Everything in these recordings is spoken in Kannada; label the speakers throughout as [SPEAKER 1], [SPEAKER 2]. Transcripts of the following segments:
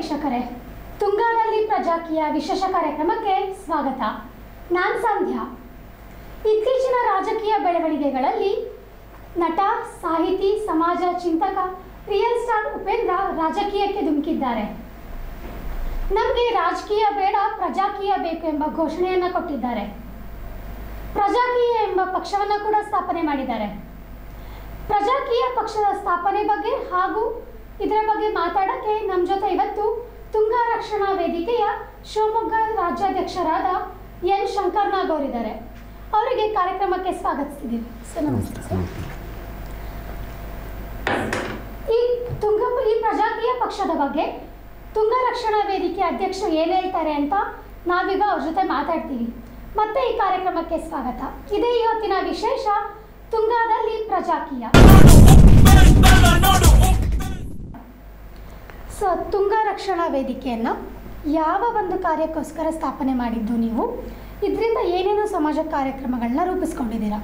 [SPEAKER 1] ವೀಕ್ಷಕರೇ ತುಂಗಾದಲ್ಲಿ ಪ್ರಜಾಕೀಯ ವಿಶೇಷ ಕಾರ್ಯಕ್ರಮಕ್ಕೆ ಸ್ವಾಗತ ನಾನು ಸಂಧ್ಯಾ ಇತ್ತೀಚಿನ ರಾಜಕೀಯ ಬೆಳವಣಿಗೆಗಳಲ್ಲಿ ನಟ ಸಾಹಿತಿ ಸಮಾಜ ಚಿಂತಕ ರಿಯಲ್ ಸ್ಟಾರ್ ಉಪೇಂದ್ರ ರಾಜಕೀಯಕ್ಕೆ ಧುಮುಕಿದ್ದಾರೆ ನಮಗೆ ರಾಜಕೀಯ ಬೇಡ ಪ್ರಜಾಕೀಯ ಬೇಕು ಎಂಬ ಘೋಷಣೆಯನ್ನು ಕೊಟ್ಟಿದ್ದಾರೆ ಪ್ರಜಾಕೀಯ ಎಂಬ ಪಕ್ಷವನ್ನು ಕೂಡ ಸ್ಥಾಪನೆ ಮಾಡಿದ್ದಾರೆ ಪ್ರಜಾಕೀಯ ಪಕ್ಷದ ಸ್ಥಾಪನೆ ಬಗ್ಗೆ ಹಾಗೂ ಇದರ ಬಗ್ಗೆ ಮಾತಾಡಕ್ಕೆ ನಮ್ಮ ಜೊತೆ ಇವತ್ತು ತುಂಗಾ ರಕ್ಷಣಾ ವೇದಿಕೆಯ ಶಿವಮೊಗ್ಗ ರಾಜ್ಯಾಧ್ಯಕ್ಷರಾದ ಎನ್ ಶಂಕರ್ನಾಗ್ ಅವರಿದ್ದಾರೆ ಅವರಿಗೆ ಕಾರ್ಯಕ್ರಮಕ್ಕೆ ಸ್ವಾಗತಿಸ್ತಿದ್ದೀವಿ ಸರ್ ನಮಸ್ತೆ ಸರ್ ಈ ತುಂಗ ಈ ಪ್ರಜಾಕೀಯ ಪಕ್ಷದ ಬಗ್ಗೆ ತುಂಗ ರಕ್ಷಣಾ ವೇದಿಕೆ ಅಧ್ಯಕ್ಷರು ಏನು ಹೇಳ್ತಾರೆ ಅಂತ ನಾವೀಗ ಅವ್ರ ಜೊತೆ ಮಾತಾಡ್ತೀವಿ ಮತ್ತೆ ಈ ಕಾರ್ಯಕ್ರಮಕ್ಕೆ ಸ್ವಾಗತ ಇದೇ ಇವತ್ತಿನ ವಿಶೇಷ ತುಂಗಾದಲ್ಲಿ ಪ್ರಜಾಕೀಯ ಸೊ ತುಂಗ ರಕ್ಷಣಾ ವೇದಿಕೆಯನ್ನು ಯಾವ ಒಂದು ಕಾರ್ಯಕ್ಕೋಸ್ಕರ ಸ್ಥಾಪನೆ ಮಾಡಿದ್ದು ನೀವು ಇದರಿಂದ ಏನೇನು ಸಮಾಜ ಕಾರ್ಯಕ್ರಮಗಳನ್ನ ರೂಪಿಸ್ಕೊಂಡಿದ್ದೀರಾ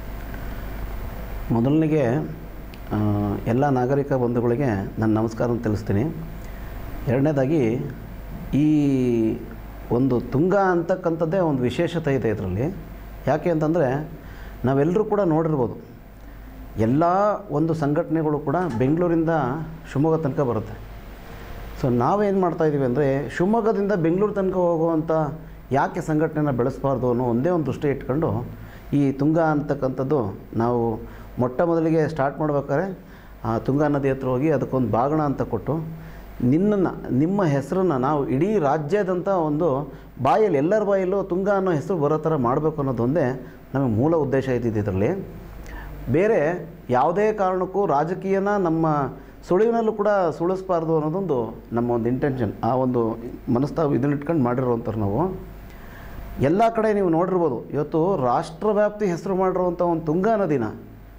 [SPEAKER 2] ಮೊದಲನಿಗೆ ಆ, ಎಲ್ಲ ನಾಗರಿಕ ಬಂಧುಗಳಿಗೆ ನಾನು ನಮಸ್ಕಾರ ತಿಳಿಸ್ತೀನಿ ಎರಡನೇದಾಗಿ ಈ ಒಂದು ತುಂಗ ಅಂತಕ್ಕಂಥದ್ದೇ ಒಂದು ವಿಶೇಷತೆ ಇದೆ ಇದರಲ್ಲಿ ಯಾಕೆ ಅಂತಂದರೆ ನಾವೆಲ್ಲರೂ ಕೂಡ ನೋಡಿರ್ಬೋದು ಎಲ್ಲ ಒಂದು ಸಂಘಟನೆಗಳು ಕೂಡ ಬೆಂಗಳೂರಿಂದ ಶಿವಮೊಗ್ಗ ತನಕ ಬರುತ್ತೆ ಸೊ ನಾವೇನು ಮಾಡ್ತಾಯಿದ್ದೀವಿ ಅಂದರೆ ಶಿವಮೊಗ್ಗದಿಂದ ಬೆಂಗಳೂರು ತನಕ ಹೋಗುವಂಥ ಯಾಕೆ ಸಂಘಟನೆನ ಬೆಳೆಸಬಾರ್ದು ಅನ್ನೋ ಒಂದೇ ಒಂದು ದೃಷ್ಟಿ ಇಟ್ಕೊಂಡು ಈ ತುಂಗ ಅಂತಕ್ಕಂಥದ್ದು ನಾವು ಮೊಟ್ಟ ಮೊದಲಿಗೆ ಸ್ಟಾರ್ಟ್ ಮಾಡ್ಬೇಕಾದ್ರೆ ಆ ತುಂಗಾ ನದಿ ಹತ್ರ ಹೋಗಿ ಅದಕ್ಕೊಂದು ಬಾಗಣ ಅಂತ ಕೊಟ್ಟು ನಿನ್ನನ್ನು ನಿಮ್ಮ ಹೆಸರನ್ನು ನಾವು ಇಡೀ ರಾಜ್ಯದಂಥ ಒಂದು ಬಾಯಲ್ಲಿ ಎಲ್ಲರ ಬಾಯಲ್ಲೂ ತುಂಗ ಅನ್ನೋ ಹೆಸರು ಬರೋ ಥರ ಮಾಡಬೇಕು ಅನ್ನೋದೊಂದೇ ನಮಗೆ ಮೂಲ ಉದ್ದೇಶ ಇದ್ದಿದ್ದು ಇದರಲ್ಲಿ ಬೇರೆ ಯಾವುದೇ ಕಾರಣಕ್ಕೂ ರಾಜಕೀಯನ ನಮ್ಮ ಸುಳಿವಿನಲ್ಲೂ ಕೂಡ ಸುಳಿಸ್ಬಾರ್ದು ಅನ್ನೋದೊಂದು ನಮ್ಮ ಒಂದು ಇಂಟೆನ್ಷನ್ ಆ ಒಂದು ಮನಸ್ತಾವ ಇದನ್ನ ಇಟ್ಕೊಂಡು ಮಾಡಿರೋವಂಥವ್ರು ನಾವು ಎಲ್ಲ ಕಡೆ ನೀವು ನೋಡಿರ್ಬೋದು ಇವತ್ತು ರಾಷ್ಟ್ರವ್ಯಾಪ್ತಿ ಹೆಸರು ಮಾಡಿರುವಂಥ ಒಂದು ತುಂಗಾ ನದಿನ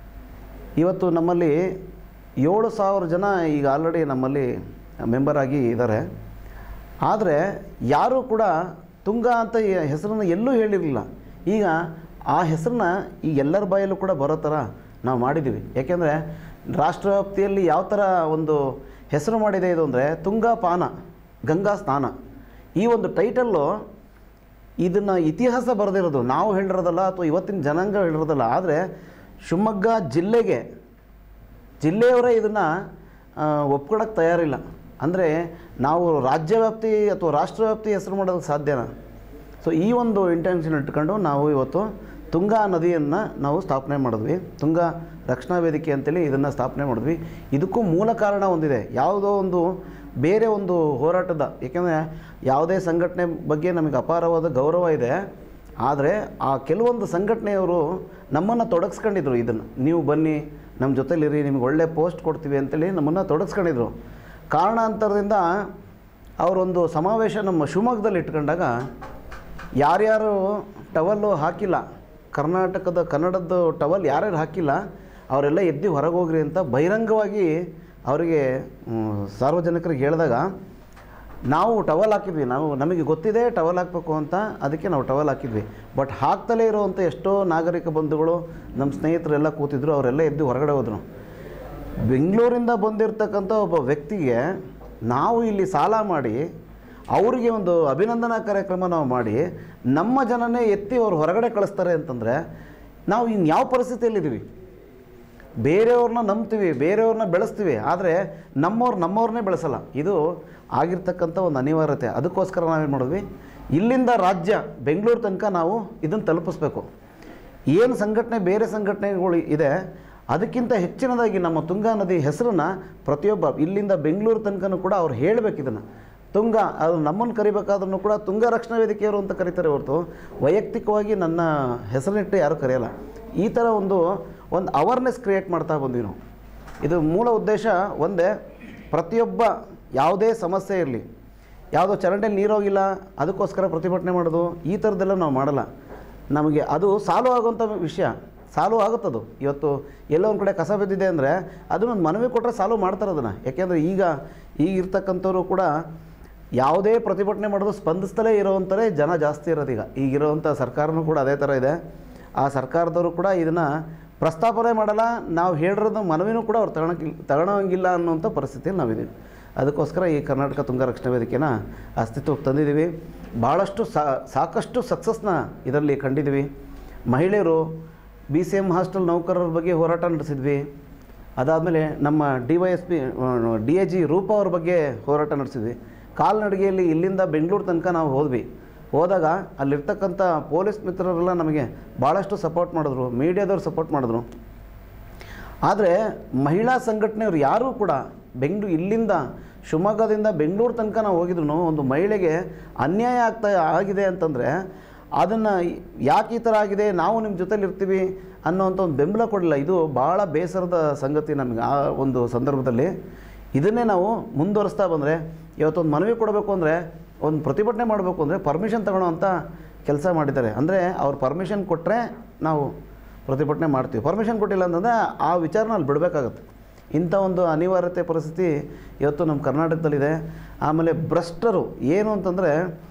[SPEAKER 2] ಇವತ್ತು ನಮ್ಮಲ್ಲಿ ಏಳು ಸಾವಿರ ಜನ ಈಗ ಆಲ್ರೆಡಿ ನಮ್ಮಲ್ಲಿ ಮೆಂಬರ್ ಆಗಿ ಇದ್ದಾರೆ ಆದರೆ ಯಾರೂ ಕೂಡ ತುಂಗ ಅಂತ ಈ ಹೆಸರನ್ನು ಎಲ್ಲೂ ಹೇಳಿರಲಿಲ್ಲ ಈಗ ಆ ಹೆಸರನ್ನ ಈ ಎಲ್ಲರ ಬಾಯಲ್ಲೂ ಕೂಡ ಬರೋ ಥರ ನಾವು ಮಾಡಿದ್ದೀವಿ ಯಾಕೆಂದರೆ ರಾಷ್ಟ್ರವ್ಯಾಪ್ತಿಯಲ್ಲಿ ಯಾವ ಥರ ಒಂದು ಹೆಸರು ಮಾಡಿದೆ ಇದು ಅಂದರೆ ತುಂಗಾ ಪಾನ ಗಂಗಾ ಸ್ನಾನ ಈ ಒಂದು ಟೈಟಲ್ಲು ಇದನ್ನು ಇತಿಹಾಸ ಬರೆದಿರೋದು ನಾವು ಹೇಳಿರೋದಲ್ಲ ಅಥವಾ ಇವತ್ತಿನ ಜನಾಂಗ ಹೇಳಿರೋದಲ್ಲ ಆದರೆ ಶಿವಮೊಗ್ಗ ಜಿಲ್ಲೆಗೆ ಜಿಲ್ಲೆಯವರೇ ಇದನ್ನು ಒಪ್ಕೊಳಕ್ಕೆ ತಯಾರಿಲ್ಲ ಅಂದರೆ ನಾವು ರಾಜ್ಯವ್ಯಾಪ್ತಿ ಅಥವಾ ರಾಷ್ಟ್ರವ್ಯಾಪ್ತಿ ಹೆಸರು ಮಾಡೋದಕ್ಕೆ ಸಾಧ್ಯನಾ ಸೊ ಈ ಒಂದು ಇಂಟೆನ್ಷನ್ ಇಟ್ಕೊಂಡು ನಾವು ಇವತ್ತು ತುಂಗಾ ನದಿಯನ್ನು ನಾವು ಸ್ಥಾಪನೆ ಮಾಡಿದ್ವಿ ತುಂಗಾ ರಕ್ಷಣಾ ವೇದಿಕೆ ಅಂತೇಳಿ ಇದನ್ನು ಸ್ಥಾಪನೆ ಮಾಡಿದ್ವಿ ಇದಕ್ಕೂ ಮೂಲ ಕಾರಣ ಒಂದಿದೆ ಯಾವುದೋ ಒಂದು ಬೇರೆ ಒಂದು ಹೋರಾಟದ ಏಕೆಂದರೆ ಯಾವುದೇ ಸಂಘಟನೆ ಬಗ್ಗೆ ನಮಗೆ ಅಪಾರವಾದ ಗೌರವ ಇದೆ ಆದರೆ ಆ ಕೆಲವೊಂದು ಸಂಘಟನೆಯವರು ನಮ್ಮನ್ನು ತೊಡಗಿಸ್ಕೊಂಡಿದ್ರು ಇದನ್ನು ನೀವು ಬನ್ನಿ ನಮ್ಮ ಜೊತೆಲಿರಿ ನಿಮ್ಗೆ ಒಳ್ಳೆ ಪೋಸ್ಟ್ ಕೊಡ್ತೀವಿ ಅಂತೇಳಿ ನಮ್ಮನ್ನು ತೊಡಗಿಸ್ಕೊಂಡಿದ್ರು ಕಾರಣಾಂತರದಿಂದ ಅವರೊಂದು ಸಮಾವೇಶ ನಮ್ಮ ಶಿವಮೊಗ್ಗದಲ್ಲಿ ಇಟ್ಕೊಂಡಾಗ ಯಾರ್ಯಾರು ಟವಲ್ಲು ಹಾಕಿಲ್ಲ ಕರ್ನಾಟಕದ ಕನ್ನಡದ್ದು ಟವಲ್ ಯಾರ್ಯಾರು ಹಾಕಿಲ್ಲ ಅವರೆಲ್ಲ ಎದ್ದು ಹೊರಗೆ ಹೋಗ್ರಿ ಅಂತ ಬಹಿರಂಗವಾಗಿ ಅವರಿಗೆ ಮ್, ಸಾರ್ವಜನಿಕರಿಗೆ ಹೇಳಿದಾಗ ನಾವು ಟವಲ್ ಹಾಕಿದ್ವಿ ನಾವು ನಮಗೆ ಗೊತ್ತಿದೆ ಟವಲ್ ಹಾಕಬೇಕು ಅಂತ ಅದಕ್ಕೆ ನಾವು ಟವಲ್ ಹಾಕಿದ್ವಿ ಬಟ್ ಹಾಕ್ತಲೇ ಇರುವಂಥ ಎಷ್ಟೋ ನಾಗರಿಕ ಬಂಧುಗಳು ನಮ್ಮ ಸ್ನೇಹಿತರೆಲ್ಲ ಕೂತಿದ್ರು ಅವರೆಲ್ಲ ಎದ್ದು ಹೊರಗಡೆ ಹೋದರು ಬೆಂಗಳೂರಿಂದ ಬಂದಿರತಕ್ಕಂಥ ಒಬ್ಬ ವ್ಯಕ್ತಿಗೆ ನಾವು ಇಲ್ಲಿ ಸಾಲ ಮಾಡಿ ಅವರಿಗೆ ಒಂದು ಅಭಿನಂದನಾ ಕಾರ್ಯಕ್ರಮ ನಾವು ಮಾಡಿ ನಮ್ಮ ಜನನೇ ಎತ್ತಿ ಅವ್ರು ಹೊರಗಡೆ ಕಳಿಸ್ತಾರೆ ಅಂತಂದರೆ ನಾವು ಇನ್ನು ಯಾವ ಪರಿಸ್ಥಿತಿಯಲ್ಲಿದ್ದೀವಿ ಬೇರೆಯವ್ರನ್ನ ನಂಬ್ತೀವಿ ಬೇರೆಯವ್ರನ್ನ ಬೆಳೆಸ್ತೀವಿ ಆದರೆ ನಮ್ಮವ್ರು ನಮ್ಮವ್ರನ್ನೇ ಬೆಳೆಸಲ್ಲ ಇದು ಆಗಿರ್ತಕ್ಕಂಥ ಒಂದು ಅನಿವಾರ್ಯತೆ ಅದಕ್ಕೋಸ್ಕರ ನಾವೇನು ಮಾಡಿದ್ವಿ ಇಲ್ಲಿಂದ ರಾಜ್ಯ ಬೆಂಗಳೂರು ತನಕ ನಾವು ಇದನ್ನು ತಲುಪಿಸ್ಬೇಕು ಏನು ಸಂಘಟನೆ ಬೇರೆ ಸಂಘಟನೆಗಳು ಇದೆ ಅದಕ್ಕಿಂತ ಹೆಚ್ಚಿನದಾಗಿ ನಮ್ಮ ತುಂಗಾ ನದಿ ಹೆಸರನ್ನು ಪ್ರತಿಯೊಬ್ಬ ಇಲ್ಲಿಂದ ಬೆಂಗಳೂರು ತನಕನೂ ಕೂಡ ಅವ್ರು ಹೇಳಬೇಕು ಇದನ್ನು ತುಂಗ ಅದು ನಮ್ಮನ್ನು ಕರಿಬೇಕಾದ್ರೂ ಕೂಡ ತುಂಗ ರಕ್ಷಣಾ ವೇದಿಕೆಯವರು ಅಂತ ಕರೀತಾರೆ ಹೊರತು ವೈಯಕ್ತಿಕವಾಗಿ ನನ್ನ ಹೆಸರಿನಿಟ್ಟು ಯಾರೂ ಕರೆಯಲ್ಲ ಈ ಥರ ಒಂದು ಒಂದು ಅವೇರ್ನೆಸ್ ಕ್ರಿಯೇಟ್ ಮಾಡ್ತಾ ಬಂದ್ವಿ ನಾವು ಇದು ಮೂಲ ಉದ್ದೇಶ ಒಂದೇ ಪ್ರತಿಯೊಬ್ಬ ಯಾವುದೇ ಸಮಸ್ಯೆ ಇರಲಿ ಯಾವುದೋ ಚರಂಡಿಯಲ್ಲಿ ನೀರೋಗಿಲ್ಲ ಅದಕ್ಕೋಸ್ಕರ ಪ್ರತಿಭಟನೆ ಮಾಡೋದು ಈ ಥರದ್ದೆಲ್ಲ ನಾವು ಮಾಡಲ್ಲ ನಮಗೆ ಅದು ಸಾಲ್ವ್ ಆಗುವಂಥ ವಿಷಯ ಸಾಲ್ವ್ ಆಗುತ್ತದು ಇವತ್ತು ಎಲ್ಲೋ ಒಂದು ಕಡೆ ಕಸ ಬಿದ್ದಿದೆ ಅಂದರೆ ಅದನ್ನೊಂದು ಮನವಿ ಕೊಟ್ಟರೆ ಸಾಲ್ವ್ ಮಾಡ್ತಾರೆ ಅದನ್ನು ಯಾಕೆಂದರೆ ಈಗ ಈಗ ಇರ್ತಕ್ಕಂಥವ್ರು ಕೂಡ ಯಾವುದೇ ಪ್ರತಿಭಟನೆ ಮಾಡೋದು ಸ್ಪಂದಿಸ್ತಲೇ ಇರೋವಂಥರೇ ಜನ ಜಾಸ್ತಿ ಇರೋದು ಈಗ ಈಗಿರೋವಂಥ ಸರ್ಕಾರನೂ ಕೂಡ ಅದೇ ಥರ ಇದೆ ಆ ಸರ್ಕಾರದವರು ಕೂಡ ಇದನ್ನು ಪ್ರಸ್ತಾಪನೆ ಮಾಡಲ್ಲ ನಾವು ಹೇಳಿರೋದು ಮನವಿನೂ ಕೂಡ ಅವ್ರು ತಗೊಳಕ್ಕಿಲ್ಲ ತಗೊಳಂಗಿಲ್ಲ ಅನ್ನೋಂಥ ಪರಿಸ್ಥಿತಿಯಲ್ಲಿ ನಾವಿದ್ದೀವಿ ಅದಕ್ಕೋಸ್ಕರ ಈ ಕರ್ನಾಟಕ ತುಂಗ ರಕ್ಷಣಾ ವೇದಿಕೆನ ಅಸ್ತಿತ್ವಕ್ಕೆ ತಂದಿದ್ದೀವಿ ಭಾಳಷ್ಟು ಸಾಕಷ್ಟು ಸಕ್ಸಸ್ನ ಇದರಲ್ಲಿ ಕಂಡಿದ್ದೀವಿ ಮಹಿಳೆಯರು ಬಿ ಸಿ ಎಮ್ ಹಾಸ್ಟೆಲ್ ನೌಕರರ ಬಗ್ಗೆ ಹೋರಾಟ ನಡೆಸಿದ್ವಿ ಅದಾದಮೇಲೆ ನಮ್ಮ D Y S P D A G Roopa ಅವ್ರ ಬಗ್ಗೆ ಹೋರಾಟ ನಡೆಸಿದ್ವಿ ಕಾಲ್ನಡಿಗೆಯಲ್ಲಿ ಇಲ್ಲಿಂದ ಬೆಂಗಳೂರು ತನಕ ನಾವು ಹೋದ್ವಿ ಹೋದಾಗ ಅಲ್ಲಿರ್ತಕ್ಕಂಥ ಪೊಲೀಸ್ ಮಿತ್ರರೆಲ್ಲ ನಮಗೆ ಭಾಳಷ್ಟು ಸಪೋರ್ಟ್ ಮಾಡಿದ್ರು ಮೀಡಿಯಾದವ್ರು ಸಪೋರ್ಟ್ ಮಾಡಿದ್ರು ಆದರೆ ಮಹಿಳಾ ಸಂಘಟನೆಯವರು ಯಾರೂ ಕೂಡ ಬೆಂಗಳೂರು ಇಲ್ಲಿಂದ ಶಿವಮೊಗ್ಗದಿಂದ ಬೆಂಗಳೂರು ತನಕ ನಾವು ಹೋಗಿದ್ರು ಒಂದು ಮಹಿಳೆಗೆ ಅನ್ಯಾಯ ಆಗ್ತಾ ಆಗಿದೆ ಅಂತಂದರೆ ಅದನ್ನು ಯಾಕೆ ಈ ಥರ ಆಗಿದೆ ನಾವು ನಿಮ್ಮ ಜೊತೆಲಿ ಇರ್ತೀವಿ ಅನ್ನೋವಂಥ ಒಂದು ಬೆಂಬಲ ಕೊಡಲಿಲ್ಲ ಇದು ಭಾಳ ಬೇಸರದ ಸಂಗತಿ ನಮಗೆ ಆ ಒಂದು ಸಂದರ್ಭದಲ್ಲಿ ಇದನ್ನೇ ನಾವು ಮುಂದುವರಿಸ್ತಾ ಬಂದರೆ ಇವತ್ತೊಂದು ಮನವಿ ಕೊಡಬೇಕು ಅಂದರೆ ಒಂದು ಪ್ರತಿಭಟನೆ ಮಾಡಬೇಕು ಅಂದರೆ ಪರ್ಮಿಷನ್ ತಗೊಳ್ಳೋ ಅಂತ ಕೆಲಸ ಮಾಡಿದ್ದಾರೆ ಅಂದರೆ ಅವ್ರು ಪರ್ಮಿಷನ್ ಕೊಟ್ಟರೆ ನಾವು ಪ್ರತಿಭಟನೆ ಮಾಡ್ತೀವಿ ಪರ್ಮಿಷನ್ ಕೊಟ್ಟಿಲ್ಲ ಅಂತಂದರೆ ಆ ವಿಚಾರನ ಅಲ್ಲಿ ಬಿಡಬೇಕಾಗತ್ತೆ ಇಂಥ ಒಂದು ಅನಿವಾರ್ಯತೆ ಪರಿಸ್ಥಿತಿ ಇವತ್ತು ನಮ್ಮ ಕರ್ನಾಟಕದಲ್ಲಿದೆ ಆಮೇಲೆ ಭ್ರಷ್ಟರು ಏನು ಅಂತಂದರೆ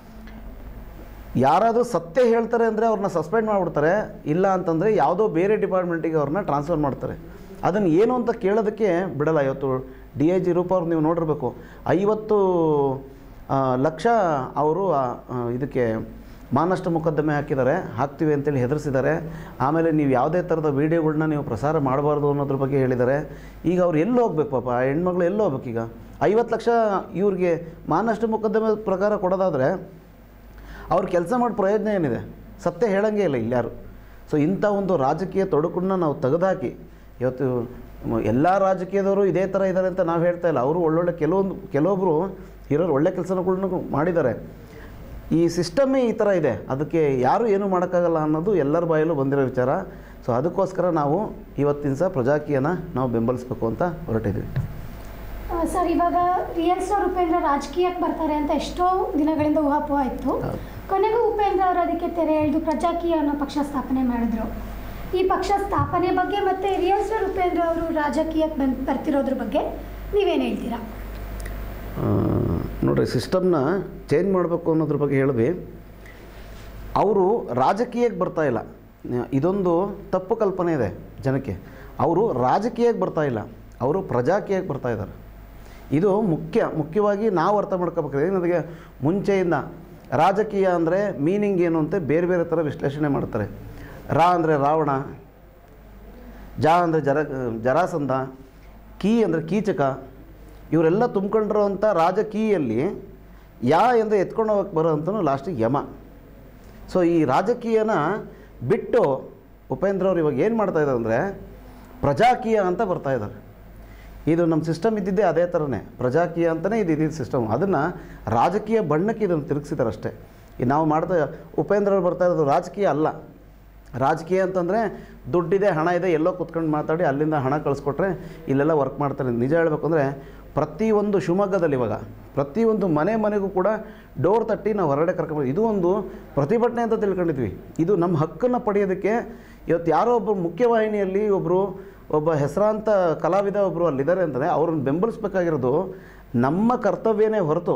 [SPEAKER 2] ಯಾರಾದರೂ ಸತ್ಯ ಹೇಳ್ತಾರೆ ಅಂದರೆ ಅವ್ರನ್ನ ಸಸ್ಪೆಂಡ್ ಮಾಡಿಬಿಡ್ತಾರೆ ಇಲ್ಲ ಅಂತಂದರೆ ಯಾವುದೋ ಬೇರೆ ಡಿಪಾರ್ಟ್ಮೆಂಟಿಗೆ ಅವ್ರನ್ನ ಟ್ರಾನ್ಸ್ಫರ್ ಮಾಡ್ತಾರೆ ಅದನ್ನು ಏನು ಅಂತ ಕೇಳೋದಕ್ಕೆ ಬಿಡಲ್ಲ ಇವತ್ತು ಡಿ ಐ ಜಿ ರೂಪ ಅವ್ರು ನೀವು ನೋಡಿರ್ಬೇಕು ಐವತ್ತು ಆ, ಲಕ್ಷ ಅವರು ಆ, ಆ, ಇದಕ್ಕೆ ಮಾನಷ್ಟ ಮೊಕದ್ದಮೆ ಹಾಕಿದ್ದಾರೆ ಹಾಕ್ತೀವಿ ಅಂತೇಳಿ ಹೆದರಿಸಿದ್ದಾರೆ ಆಮೇಲೆ ನೀವು ಯಾವುದೇ ಥರದ ವೀಡಿಯೋಗಳ್ನ ನೀವು ಪ್ರಸಾರ ಮಾಡಬಾರ್ದು ಅನ್ನೋದ್ರ ಬಗ್ಗೆ ಹೇಳಿದ್ದಾರೆ ಈಗ ಅವ್ರು ಎಲ್ಲಿ ಹೋಗ್ಬೇಕು ಪಾಪ ಆ ಹೆಣ್ಮಗಳು ಎಲ್ಲಿ ಹೋಗ್ಬೇಕು ಈಗ ಐವತ್ತು ಲಕ್ಷ ಇವ್ರಿಗೆ ಮಾನಷ್ಟ ಮೊಕದ್ದಮೆ ಪ್ರಕಾರ ಕೊಡೋದಾದರೆ ಅವ್ರು ಕೆಲಸ ಮಾಡಿ ಪ್ರಯೋಜನ ಏನಿದೆ ಸತ್ಯ ಹೇಳಂಗೆ ಇಲ್ಲ ಇಲ್ಯಾರು ಸೊ ಇಂಥ ಒಂದು ರಾಜಕೀಯ ತೊಡಕನ್ನ ನಾವು ತೆಗೆದುಹಾಕಿ ಇವತ್ತು ಎಲ್ಲ ರಾಜಕೀಯದವರು ಇದೇ ಥರ ಇದ್ದಾರೆ ಅಂತ ನಾವು ಹೇಳ್ತಾ ಇಲ್ಲ ಅವರು ಒಳ್ಳೊಳ್ಳೆ ಕೆಲವೊಂದು ಕೆಲವೊಬ್ಬರು ಇರೋರು ಒಳ್ಳೆ ಕೆಲಸಗಳನ್ನ ಮಾಡಿದ್ದಾರೆ ಈ ಸಿಸ್ಟಮ್ಮೇ ಈ ಥರ ಇದೆ ಅದಕ್ಕೆ ಯಾರು ಏನೂ ಮಾಡೋಕ್ಕಾಗಲ್ಲ ಅನ್ನೋದು ಎಲ್ಲರ ಬಾಯಲ್ಲೂ ಬಂದಿರೋ ವಿಚಾರ ಸೊ ಅದಕ್ಕೋಸ್ಕರ ನಾವು ಇವತ್ತಿನ ಸಹ ಪ್ರಜಾಕೀಯನ ನಾವು ಬೆಂಬಲಿಸಬೇಕು ಅಂತ ಹೊರಟಿದ್ದೀವಿ
[SPEAKER 1] ಆ, ಸರ್ ಇವಾಗ ರಿಯಲ್ ಸ್ಟಾರ್ ಉಪೇಂದ್ರ ರಾಜಕೀಯಕ್ಕೆ ಬರ್ತಾರೆ ಅಂತ ಎಷ್ಟೋ ದಿನಗಳಿಂದ ಊಹಾಪೋಹ ಇತ್ತು
[SPEAKER 2] ಹೌದು.
[SPEAKER 1] ಕೊನೆಗೂ ಉಪೇಂದ್ರ ಅವರು ಅದಕ್ಕೆ ತೆರೆ ಎಳೆದು ಪ್ರಜಾಕೀಯ ಅನ್ನೋ ಪಕ್ಷ ಸ್ಥಾಪನೆ ಮಾಡಿದ್ರು ಈ ಪಕ್ಷ ಸ್ಥಾಪನೆ ಬಗ್ಗೆ ಮತ್ತೆ ರಿಯಲ್ ಸ್ಟಾರ್ ಉಪೇಂದ್ರ ಅವರು ರಾಜಕೀಯಕ್ಕೆ ಬಂದು ಬರ್ತಿರೋದ್ರ ಬಗ್ಗೆ ನೀವೇನು ಹೇಳ್ತೀರಾ
[SPEAKER 2] ಆ, ನೋಡ್ರಿ ಸಿಸ್ಟಮ್ನ ಚೇಂಜ್ ಮಾಡಬೇಕು ಅನ್ನೋದ್ರ ಬಗ್ಗೆ ಹೇಳಿದ್ವಿ ಅವರು ರಾಜಕೀಯಕ್ಕೆ ಬರ್ತಾ ಇಲ್ಲ ಇದೊಂದು ತಪ್ಪು ಕಲ್ಪನೆ ಇದೆ ಜನಕ್ಕೆ ಅವರು ರಾಜಕೀಯಕ್ಕೆ ಬರ್ತಾ ಇಲ್ಲ ಅವರು ಪ್ರಜಾಕೀಯಕ್ಕೆ ಬರ್ತಾ ಇದ್ದಾರೆ ಇದು ಮುಖ್ಯ ಮುಖ್ಯವಾಗಿ ನಾವು ಅರ್ಥ ಮಾಡ್ಕೋಬೇಕಾದ್ರೆ ನನಗೆ ಮುಂಚೆಯಿಂದ ರಾಜಕೀಯ ಅಂದರೆ ಮೀನಿಂಗ್ ಏನು ಅಂತ ಬೇರೆ ಬೇರೆ ಥರ ವಿಶ್ಲೇಷಣೆ ಮಾಡ್ತಾರೆ ರಾ ಅಂದರೆ ರಾವಣ ಜ ಅಂದರೆ ಜರ ಜರಾಸಂಧ ಕೀ ಅಂದರೆ ಕೀಚಕ ಇವರೆಲ್ಲ ತುಂಬ್ಕೊಂಡಿರೋವಂಥ ರಾಜಕೀಯಲ್ಲಿ ಯಾ ಅಂದರೆ ಎತ್ಕೊಂಡು ಹೋಗಕ್ಕೆ ಬರೋವಂಥನು ಲಾಸ್ಟಿಗೆ ಯಮ ಸೊ ಈ ರಾಜಕೀಯನ ಬಿಟ್ಟು ಉಪೇಂದ್ರ ಅವ್ರು ಇವಾಗ ಏನು ಮಾಡ್ತಾ ಇದ್ದಾರೆ ಅಂದರೆ ಪ್ರಜಾಕೀಯ ಅಂತ ಬರ್ತಾ ಇದ್ದಾರೆ ಇದು ನಮ್ಮ ಸಿಸ್ಟಮ್ ಇದ್ದಿದ್ದೇ ಅದೇ ಥರನೇ ಪ್ರಜಾಕೀಯ ಅಂತಲೇ ಇದು ಇದ್ದಿದ್ದು ಸಿಸ್ಟಮ್ ಅದನ್ನು ರಾಜಕೀಯ ಬಣ್ಣಕ್ಕೆ ಇದನ್ನು ತಿರುಗಿಸಿದ್ದಾರೆ ಅಷ್ಟೇ ಈ ನಾವು ಮಾಡ್ತಾ ಉಪೇಂದ್ರ ಅವ್ರು ಬರ್ತಾ ಇರೋದು ರಾಜಕೀಯ ಅಲ್ಲ ರಾಜಕೀಯ ಅಂತಂದರೆ ದುಡ್ಡಿದೆ ಹಣ ಇದೆ ಎಲ್ಲೋ ಕುತ್ಕೊಂಡು ಮಾತಾಡಿ ಅಲ್ಲಿಂದ ಹಣ ಕಳಿಸ್ಕೊಟ್ರೆ ಇಲ್ಲೆಲ್ಲ ವರ್ಕ್ ಮಾಡ್ತಾರೆ ನಿಜ ಹೇಳಬೇಕು ಅಂದರೆ ಪ್ರತಿಯೊಂದು ಶಿವಮೊಗ್ಗದಲ್ಲಿ ಇವಾಗ ಪ್ರತಿಯೊಂದು ಮನೆ ಮನೆಗೂ ಕೂಡ ಡೋರ್ ತಟ್ಟಿ ನಾವು ಹೊರಗಡೆ ಕರ್ಕೊಂಡು ಇದು ಒಂದು ಪ್ರತಿಭಟನೆ ಅಂತ ತಿಳ್ಕೊಂಡಿದ್ವಿ ಇದು ನಮ್ಮ ಹಕ್ಕನ್ನು ಪಡೆಯೋದಕ್ಕೆ ಇವತ್ತು ಯಾರೋ ಒಬ್ಬರು ಮುಖ್ಯವಾಹಿನಿಯಲ್ಲಿ ಒಬ್ಬರು ಒಬ್ಬ ಹೆಸರಾಂತ ಕಲಾವಿದ ಒಬ್ಬರು ಅಲ್ಲಿದ್ದಾರೆ ಅಂದರೆ ಅವ್ರನ್ನ ಬೆಂಬಲಿಸ್ಬೇಕಾಗಿರೋದು ನಮ್ಮ ಕರ್ತವ್ಯನೇ ಹೊರತು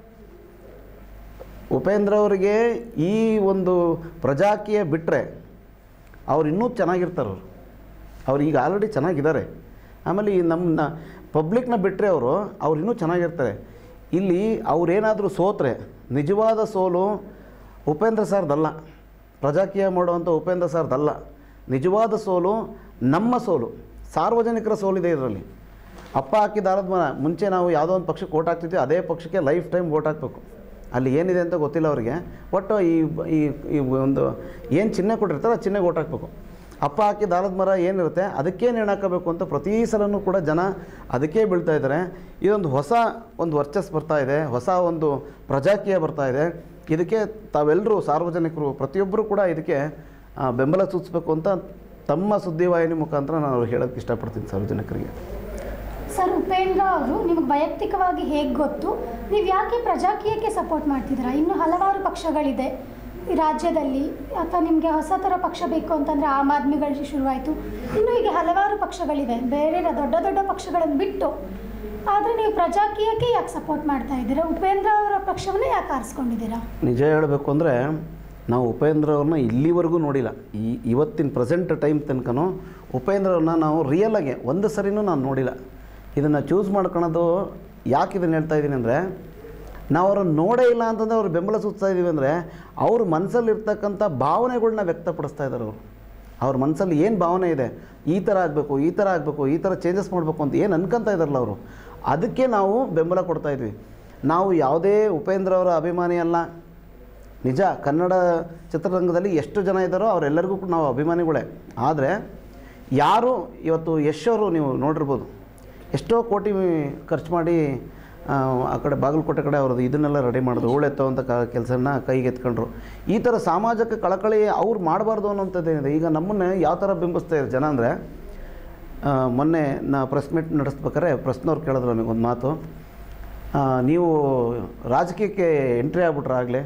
[SPEAKER 2] ಉಪೇಂದ್ರ ಅವರಿಗೆ ಈ ಒಂದು ಪ್ರಜಾಕೀಯ ಬಿಟ್ಟರೆ ಅವ್ರು ಇನ್ನೂ ಚೆನ್ನಾಗಿರ್ತಾರೆ ಅವರು ಅವ್ರು ಈಗ ಆಲ್ರೆಡಿ ಚೆನ್ನಾಗಿದ್ದಾರೆ ಆಮೇಲೆ ಈ ನಮ್ಮ ಪಬ್ಲಿಕ್ನ ಬಿಟ್ಟರೆ ಅವರು ಅವ್ರು ಇನ್ನೂ ಚೆನ್ನಾಗಿರ್ತಾರೆ ಇಲ್ಲಿ ಅವ್ರೇನಾದರೂ ಸೋತ್ರೆ ನಿಜವಾದ ಸೋಲು ಉಪೇಂದ್ರ ಸರ್ದಲ್ಲ ಪ್ರಜಾಕೀಯ ಮಾಡುವಂಥ ಉಪೇಂದ್ರ ಸರ್ದಲ್ಲ ನಿಜವಾದ ಸೋಲು ನಮ್ಮ ಸೋಲು ಸಾರ್ವಜನಿಕರ ಸೋಲಿದೆ ಇದರಲ್ಲಿ ಅಪ್ಪ ಹಾಕಿದ ಆಲದ ಮರ ಮುಂಚೆ ನಾವು ಯಾವುದೋ ಒಂದು ಪಕ್ಷಕ್ಕೆ ಓಟ್ ಹಾಕ್ತಿದ್ವಿ ಅದೇ ಪಕ್ಷಕ್ಕೆ ಲೈಫ್ ಟೈಮ್ ಓಟ್ ಹಾಕಬೇಕು ಅಲ್ಲಿ ಏನಿದೆ ಅಂತ ಗೊತ್ತಿಲ್ಲ ಅವರಿಗೆ ಒಟ್ಟು ಈ ಈ ಈ ಒಂದು ಏನು ಚಿಹ್ನೆ ಕೊಟ್ಟಿರ್ತಾರೆ ಆ ಚಿಹ್ನೆಗೆ ಓಟ್ ಹಾಕಬೇಕು ಅಪ್ಪ ಹಾಕಿದ ಆಲದ ಮರ ಏನಿರುತ್ತೆ ಅದಕ್ಕೆ ನೇಣು ಹಾಕಬೇಕು ಅಂತ ಪ್ರತಿ ಸಲನೂ ಕೂಡ ಜನ ಅದಕ್ಕೆ ಬೀಳ್ತಾ ಇದ್ದಾರೆ ಇದೊಂದು ಹೊಸ ಒಂದು ವರ್ಚಸ್ ಬರ್ತಾ ಇದೆ ಹೊಸ ಒಂದು ಪ್ರಜಾಕೀಯ ಬರ್ತಾ ಇದೆ ಇದಕ್ಕೆ ತಾವೆಲ್ಲರೂ ಸಾರ್ವಜನಿಕರು ಪ್ರತಿಯೊಬ್ಬರು ಕೂಡ ಇದಕ್ಕೆ ಆ, ಬೆಂಬಲ ಸೂಚಿಸಬೇಕು ಅಂತ ತಮ್ಮ ಸುದ್ದಿವಾಹಿನಿ ಮುಖಾಂತರ ನಾನು ಹೇಳೋಕ್ಕೆ ಇಷ್ಟಪಡ್ತೀನಿ ಸಾರ್ವಜನಿಕರಿಗೆ
[SPEAKER 1] ಸರ್ ಉಪೇಂದ್ರ ಅವರು ನಿಮಗೆ ವೈಯಕ್ತಿಕವಾಗಿ ಹೇಗೆ ಗೊತ್ತು ನೀವು ಯಾಕೆ ಪ್ರಜಾಕೀಯಕ್ಕೆ ಸಪೋರ್ಟ್ ಮಾಡ್ತಿದ್ದೀರಾ ಇನ್ನು ಹಲವಾರು ಪಕ್ಷಗಳಿದೆ ಈ ರಾಜ್ಯದಲ್ಲಿ ಅಥವಾ ನಿಮಗೆ ಹೊಸ ಥರ ಪಕ್ಷ ಬೇಕು ಅಂತಂದರೆ ಆಮ್ ಆದ್ಮಿಗಳು ಶುರುವಾಯಿತು ಇನ್ನು ಹೀಗೆ ಹಲವಾರು ಪಕ್ಷಗಳಿವೆ ಬೇರೆ ದೊಡ್ಡ ದೊಡ್ಡ ಪಕ್ಷಗಳನ್ನು ಬಿಟ್ಟು ಆದರೆ ನೀವು ಪ್ರಜಾಕೀಯಕ್ಕೆ ಯಾಕೆ ಸಪೋರ್ಟ್ ಮಾಡ್ತಾ ಇದ್ದೀರಾ ಉಪೇಂದ್ರ ಅವರ ಪಕ್ಷವನ್ನೇ ಯಾಕೆ ಆರಿಸ್ಕೊಂಡಿದ್ದೀರಾ
[SPEAKER 2] ನಿಜ ಹೇಳಬೇಕು ಅಂದರೆ ನಾವು ಉಪೇಂದ್ರ ಅವ್ರನ್ನ ಇಲ್ಲಿವರೆಗೂ ನೋಡಿಲ್ಲ ಈ ಇವತ್ತಿನ ಪ್ರೆಸೆಂಟ್ ಟೈಮ್ ತನಕನೂ ಉಪೇಂದ್ರ ಅವ್ರನ್ನ ನಾವು ರಿಯಲಾಗೆ ಒಂದು ಸರಿನೂ ನಾನು ನೋಡಿಲ್ಲ ಇದನ್ನು ಚೂಸ್ ಮಾಡ್ಕೊಳೋದು ಯಾಕೆ ಇದನ್ನು ಹೇಳ್ತಾ ಇದ್ದೀನಿ ಅಂದರೆ ನಾವು ಅವ್ರನ್ನ ನೋಡೇ ಇಲ್ಲ ಅಂತಂದರೆ ಅವ್ರು ಬೆಂಬಲ ಸೂಚಿಸ್ತಾ ಇದ್ದೀವಿ ಅಂದರೆ ಅವ್ರ ಮನಸ್ಸಲ್ಲಿರ್ತಕ್ಕಂಥ ಭಾವನೆಗಳ್ನ ವ್ಯಕ್ತಪಡಿಸ್ತಾ ಇದ್ದಾರೆ ಅವರು ಅವ್ರ ಮನಸ್ಸಲ್ಲಿ ಏನು ಭಾವನೆ ಇದೆ ಈ ಥರ ಆಗಬೇಕು ಈ ಥರ ಆಗಬೇಕು ಈ ಥರ ಚೇಂಜಸ್ ಮಾಡಬೇಕು ಅಂತ ಏನು ಅನ್ಕೊಂತ ಇದ್ದಾರಲ್ಲ ಅವರು ಅದಕ್ಕೆ ನಾವು ಬೆಂಬಲ ಕೊಡ್ತಾ ಇದ್ವಿ ನಾವು ಯಾವುದೇ ಉಪೇಂದ್ರ ಅವರ ಅಭಿಮಾನಿ ಅಲ್ಲ ನಿಜ ಕನ್ನಡ ಚಿತ್ರರಂಗದಲ್ಲಿ ಎಷ್ಟು ಜನ ಇದ್ದಾರೋ ಅವರೆಲ್ಲರಿಗೂ ಕೂಡ ನಾವು ಅಭಿಮಾನಿಗಳೇ ಆದರೆ ಯಾರು ಇವತ್ತು ಯಶ್ ಅವರು ನೀವು ನೋಡಿರ್ಬೋದು ಎಷ್ಟೋ ಕೋಟಿ ಖರ್ಚು ಮಾಡಿ ಆ, ಆ ಕಡೆ ಬಾಗಲಕೋಟೆ ಕಡೆ ಅವ್ರದ್ದು ಇದನ್ನೆಲ್ಲ ರೆಡಿ ಮಾಡಿದ್ರು ಹೂಳೆತ್ತುವಂಥ ಕ ಕೆಲಸನ ಕೈಗೆ ಎತ್ಕೊಂಡ್ರು ಈ ಥರ ಸಾಮಾಜಿಕ ಕಳಕಳಿ ಅವ್ರು ಮಾಡಬಾರ್ದು ಅನ್ನೋಂಥದ್ದೇನಿದೆ ಈಗ ನಮ್ಮನ್ನೇ ಯಾವ ಥರ ಬಿಂಬಿಸ್ತಾ ಇದ್ದಾರೆ ಜನ ಅಂದರೆ ಮೊನ್ನೆ ನಾ ಪ್ರೆಸ್ ಮೀಟ್ ನಡೆಸ್ಬೇಕಾದ್ರೆ ಪ್ರಶ್ನವ್ರು ಕೇಳಿದ್ರು ನನಗೆ ಒಂದು ಮಾತು ಆ, ನೀವು ರಾಜಕೀಯಕ್ಕೆ ಎಂಟ್ರಿ ಆಗ್ಬಿಟ್ರೆ ಆಗಲೇ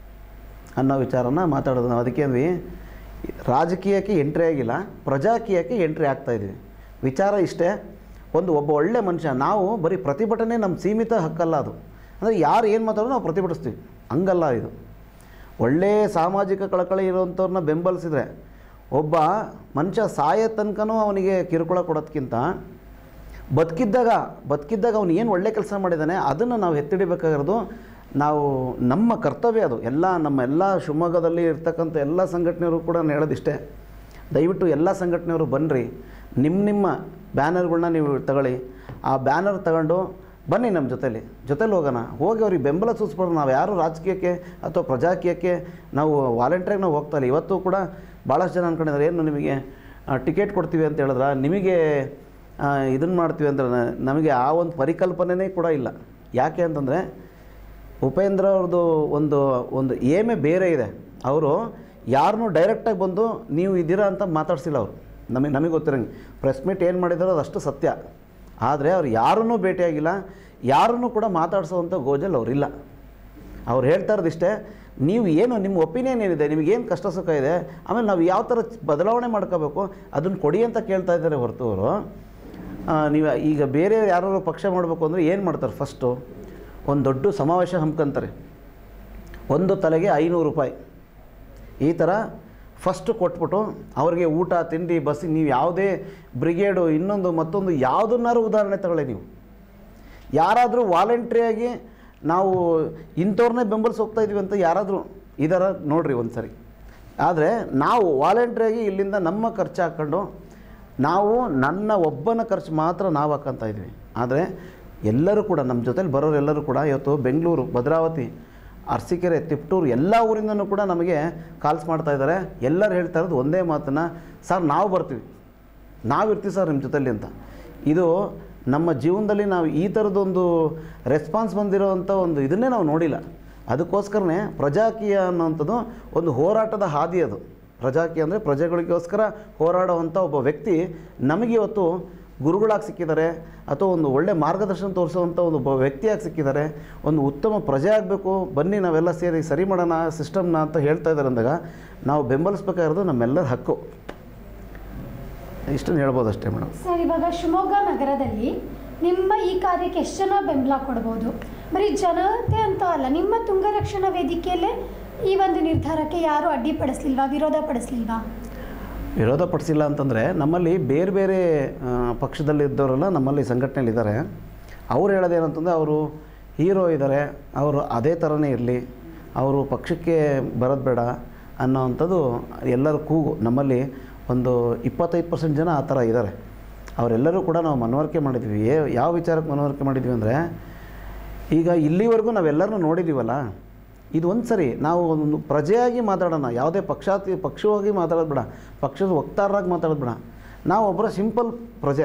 [SPEAKER 2] ಅನ್ನೋ ವಿಚಾರನ ಮಾತಾಡೋದು ನಾವು ಅದಕ್ಕೆ ಅಂದ್ವಿ ರಾಜಕೀಯಕ್ಕೆ ಎಂಟ್ರಿ ಆಗಿಲ್ಲ ಪ್ರಜಾಕೀಯಕ್ಕೆ ಎಂಟ್ರಿ ಆಗ್ತಾ ಇದ್ವಿ ವಿಚಾರ ಇಷ್ಟೇ ಒಂದು ಒಬ್ಬ ಒಳ್ಳೆ ಮನುಷ್ಯ ನಾವು ಬರೀ ಪ್ರತಿಭಟನೆ ನಮ್ಮ ಸೀಮಿತ ಹಕ್ಕಲ್ಲ ಅದು ಅಂದರೆ ಯಾರು ಏನು ಮಾತಾಡೋ ನಾವು ಪ್ರತಿಭಟಿಸ್ತೀವಿ ಹಂಗಲ್ಲ ಇದು ಒಳ್ಳೆಯ ಸಾಮಾಜಿಕ ಕಳಕಳಿ ಇರೋವಂಥವ್ರನ್ನ ಬೆಂಬಲಿಸಿದ್ರೆ ಒಬ್ಬ ಮನುಷ್ಯ ಸಾಯೋ ತನಕನೂ ಅವನಿಗೆ ಕಿರುಕುಳ ಕೊಡೋದಕ್ಕಿಂತ ಬದುಕಿದ್ದಾಗ ಬದುಕಿದ್ದಾಗ ಅವನು ಏನು ಒಳ್ಳೆ ಕೆಲಸ ಮಾಡಿದ್ದಾನೆ ಅದನ್ನು ನಾವು ಎತ್ತಿಡಿಬೇಕಾಗಿರೋದು ನಾವು ನಮ್ಮ ಕರ್ತವ್ಯ ಅದು ಎಲ್ಲ ನಮ್ಮ ಎಲ್ಲ ಶಿವಮೊಗ್ಗದಲ್ಲಿ ಇರ್ತಕ್ಕಂಥ ಎಲ್ಲ ಸಂಘಟನೆಯವರು ಕೂಡ ನಾನು ಹೇಳೋದಿಷ್ಟೇ ದಯವಿಟ್ಟು ಎಲ್ಲ ಸಂಘಟನೆಯವರು ಬನ್ನಿರಿ ನಿಮ್ಮ ನಿಮ್ಮ ಬ್ಯಾನರ್ಗಳ್ನ ನೀವು ತಗೊಳ್ಳಿ ಆ ಬ್ಯಾನರ್ ತಗೊಂಡು ಬನ್ನಿ ನಮ್ಮ ಜೊತೇಲಿ ಜೊತೇಲಿ ಹೋಗೋಣ ಹೋಗಿ ಅವ್ರಿಗೆ ಬೆಂಬಲ ಸೂಚಿಸ್ಬಾರ್ದು ನಾವು ಯಾರು ರಾಜಕೀಯಕ್ಕೆ ಅಥವಾ ಪ್ರಜಾಕೀಯಕ್ಕೆ ನಾವು ವಾಲಂಟ್ರಿಯಾಗಿ ನಾವು ಹೋಗ್ತಾ ಇಲ್ಲ ಇವತ್ತು ಕೂಡ ಭಾಳಷ್ಟು ಜನ ಅಂದ್ಕೊಂಡಿದ್ದಾರೆ ಏನು ನಿಮಗೆ ಟಿಕೆಟ್ ಕೊಡ್ತೀವಿ ಅಂತ ಹೇಳಿದ್ರೆ ನಿಮಗೆ ಇದನ್ನು ಮಾಡ್ತೀವಿ ಅಂದ್ರೆ ನ- ನಮಗೆ ಆ ಒಂದು ಪರಿಕಲ್ಪನೆನೇ ಕೂಡ ಇಲ್ಲ ಯಾಕೆ ಅಂತಂದರೆ ಉಪೇಂದ್ರ ಅವ್ರದ್ದು ಒಂದು ಒಂದು ಏಮೇ ಬೇರೆ ಇದೆ ಅವರು ಯಾರನ್ನೂ ಡೈರೆಕ್ಟಾಗಿ ಬಂದು ನೀವು ಇದ್ದೀರಾ ಅಂತ ಮಾತಾಡ್ಸಿಲ್ಲ ಅವರು ನಮಗೆ ನಮಗೆ ಗೊತ್ತಿರಂಗೆ ಪ್ರೆಸ್ ಮೀಟ್ ಏನು ಮಾಡಿದಾರೋ ಅದಷ್ಟು ಸತ್ಯ ಆದರೆ ಅವ್ರು ಯಾರನ್ನೂ ಭೇಟಿಯಾಗಿಲ್ಲ ಯಾರನ್ನೂ ಕೂಡ ಮಾತಾಡಿಸೋವಂಥ ಗೋಜಲ್ ಅವರಿಲ್ಲ ಅವ್ರು ಹೇಳ್ತಾ ಇರೋದಿಷ್ಟೇ ನೀವು ಏನು ನಿಮ್ಮ ಒಪಿನಿಯನ್ ಏನಿದೆ ನಿಮಗೇನು ಕಷ್ಟ ಸುಖ ಇದೆ ಆಮೇಲೆ ನಾವು ಯಾವ ಥರ ಬದಲಾವಣೆ ಮಾಡ್ಕೋಬೇಕು ಅದನ್ನು ಕೊಡಿ ಅಂತ ಕೇಳ್ತಾ ಇದ್ದಾರೆ ಹೊರತು ಅವರು ಆ, ನೀವು ಈಗ ಬೇರೆ ಯಾರು ಪಕ್ಷ ಮಾಡಬೇಕು ಅಂದರೆ ಏನು ಮಾಡ್ತಾರೆ ಫಸ್ಟು ಒಂದು ದೊಡ್ಡ ಸಮಾವೇಶ ಹಮ್ಕೊಂತಾರೆ ಒಂದು ತಲೆಗೆ ಐನೂರು ರೂಪಾಯಿ ಈ ಥರ ಫಸ್ಟ್ ಕೊಟ್ಬಿಟ್ಟು ಅವ್ರಿಗೆ ಊಟ ತಿಂಡಿ ಬಸ್ ನೀವು ಯಾವುದೇ ಬ್ರಿಗೇಡು ಇನ್ನೊಂದು ಮತ್ತೊಂದು ಯಾವುದನ್ನಾರು ಉದಾಹರಣೆ ತಗೊಳ್ಳಿ ನೀವು ಯಾರಾದರೂ ವಾಲಂಟ್ರಿಯಾಗಿ ನಾವು ಇಂಥವ್ರನ್ನೇ ಬೆಂಬಲಿಸಿ ಹೋಗ್ತಾ ಇದೀವಿ ಅಂತ ಯಾರಾದರೂ ಇದರ ನೋಡ್ರಿ ಒಂದು ಸರಿ ಆದರೆ ನಾವು ವಾಲಂಟ್ರಿಯಾಗಿ ಇಲ್ಲಿಂದ ನಮ್ಮ ಖರ್ಚು ಹಾಕ್ಕೊಂಡು ನಾವು ನನ್ನ ಒಬ್ಬನ ಖರ್ಚು ಮಾತ್ರ ನಾವು ಹಾಕ್ಕಂತ ಇದ್ವಿ ಆದರೆ ಎಲ್ಲರೂ ಕೂಡ ನಮ್ಮ ಜೊತೇಲಿ ಬರೋರು ಎಲ್ಲರೂ ಕೂಡ ಇವತ್ತು ಬೆಂಗಳೂರು ಭದ್ರಾವತಿ ಅರಸೀಕೆರೆ ತಿಪ್ಟೂರು ಎಲ್ಲ ಊರಿಂದನೂ ಕೂಡ ನಮಗೆ ಕಾಲ್ಸ್ ಮಾಡ್ತಾ ಇದ್ದಾರೆ ಎಲ್ಲರೂ ಹೇಳ್ತಾ ಇರೋದು ಒಂದೇ ಮಾತನ್ನು ಸರ್ ನಾವು ಬರ್ತೀವಿ ನಾವಿರ್ತೀವಿ ಸರ್ ನಿಮ್ಮ ಜೊತೆಲಿ ಅಂತ ಇದು ನಮ್ಮ ಜೀವನದಲ್ಲಿ ನಾವು ಈ ಥರದೊಂದು ರೆಸ್ಪಾನ್ಸ್ ಬಂದಿರೋವಂಥ ಒಂದು ಇದನ್ನೇ ನಾವು ನೋಡಿಲ್ಲ ಅದಕ್ಕೋಸ್ಕರನೇ ಪ್ರಜಾಕೀಯ ಅನ್ನೋವಂಥದ್ದು ಒಂದು ಹೋರಾಟದ ಹಾದಿ ಅದು ಪ್ರಜಾಕೀಯ ಅಂದರೆ ಪ್ರಜೆಗಳಿಗೋಸ್ಕರ ಹೋರಾಡುವಂಥ ಒಬ್ಬ ವ್ಯಕ್ತಿ ನಮಗೆ ಇವತ್ತು ಗುರುಗಳಾಗಿ ಸಿಕ್ಕಿದ್ದಾರೆ ಅಥವಾ ಒಂದು ಒಳ್ಳೆ ಮಾರ್ಗದರ್ಶನ ತೋರಿಸುವಂಥ ಒಂದು ಒಬ್ಬ ವ್ಯಕ್ತಿಯಾಗಿ ಸಿಕ್ಕಿದ್ದಾರೆ ಒಂದು ಉತ್ತಮ ಪ್ರಜೆ ಆಗಬೇಕು ಬನ್ನಿ ನಾವೆಲ್ಲ ಸೇರಿ ಸರಿ ಮಾಡೋಣ ಸಿಸ್ಟಮ್ನ ಅಂತ ಹೇಳ್ತಾ ಇದ್ದಾರೆ ಅಂದಾಗ ನಾವು ಬೆಂಬಲಿಸ್ಬೇಕಾಗಿರೋದು ನಮ್ಮೆಲ್ಲರ ಹಕ್ಕು ಇಷ್ಟನ್ನು ಹೇಳ್ಬೋದು ಅಷ್ಟೇ ಮೇಡಮ್
[SPEAKER 1] ಸರ್ ಇವಾಗ ಶಿವಮೊಗ್ಗ ನಗರದಲ್ಲಿ ನಿಮ್ಮ ಈ ಕಾರ್ಯಕ್ಕೆ ಎಷ್ಟು ಜನ ಬೆಂಬಲ ಕೊಡ್ಬೋದು ಬರೀ ಜನತೆ ಅಂತ ಅಲ್ಲ ನಿಮ್ಮ ತುಂಗ ರಕ್ಷಣಾ ವೇದಿಕೆಯಲ್ಲೇ ಈ ಒಂದು ನಿರ್ಧಾರಕ್ಕೆ ಯಾರು ಅಡ್ಡಿಪಡಿಸ್ಲಿಲ್ವಾ ವಿರೋಧ ಪಡಿಸ್ಲಿಲ್ವಾ
[SPEAKER 2] ವಿರೋಧ ಪಡಿಸಿಲ್ಲ ಅಂತಂದರೆ ನಮ್ಮಲ್ಲಿ ಬೇರೆ ಬೇರೆ ಆ, ಪಕ್ಷದಲ್ಲಿದ್ದವರೆಲ್ಲ ನಮ್ಮಲ್ಲಿ ಸಂಘಟನೆಯಲ್ಲಿದ್ದಾರೆ ಅವ್ರು ಹೇಳೋದೇನಂತಂದರೆ ಅವರು ಹೀರೋ ಇದ್ದಾರೆ ಅವರು ಅದೇ ಥರನೇ ಇರಲಿ ಅವರು ಪಕ್ಷಕ್ಕೆ ಬರೋದು ಬೇಡ ಅನ್ನೋವಂಥದ್ದು ಎಲ್ಲರ ಕೂಗು ನಮ್ಮಲ್ಲಿ ಒಂದು ಇಪ್ಪತ್ತೈದು ಪರ್ಸೆಂಟ್ ಜನ ಆ ಥರ ಇದ್ದಾರೆ ಅವರೆಲ್ಲರೂ ಕೂಡ ನಾವು ಮನವರಿಕೆ ಮಾಡಿದ್ವಿ ಏ- ಯಾವ ವಿಚಾರಕ್ಕೆ ಮನವರಿಕೆ ಮಾಡಿದ್ವಿ ಅಂದರೆ ಈಗ ಇಲ್ಲಿವರೆಗೂ ನಾವೆಲ್ಲರನ್ನೂ ನೋಡಿದ್ದೀವಲ್ಲ ಇದು ಒಂದು ಸರಿ ನಾವು ಒಂದು ಪ್ರಜೆಯಾಗಿ ಮಾತಾಡೋಣ ಯಾವುದೇ ಪಕ್ಷಾತಿ ಪಕ್ಷವಾಗಿ ಮಾತಾಡೋದು ಬೇಡ ಪಕ್ಷದ ವಕ್ತಾರರಾಗಿ ಮಾತಾಡೋದು ಬೇಡ ನಾವು ಒಬ್ಬರ ಸಿಂಪಲ್ ಪ್ರಜೆ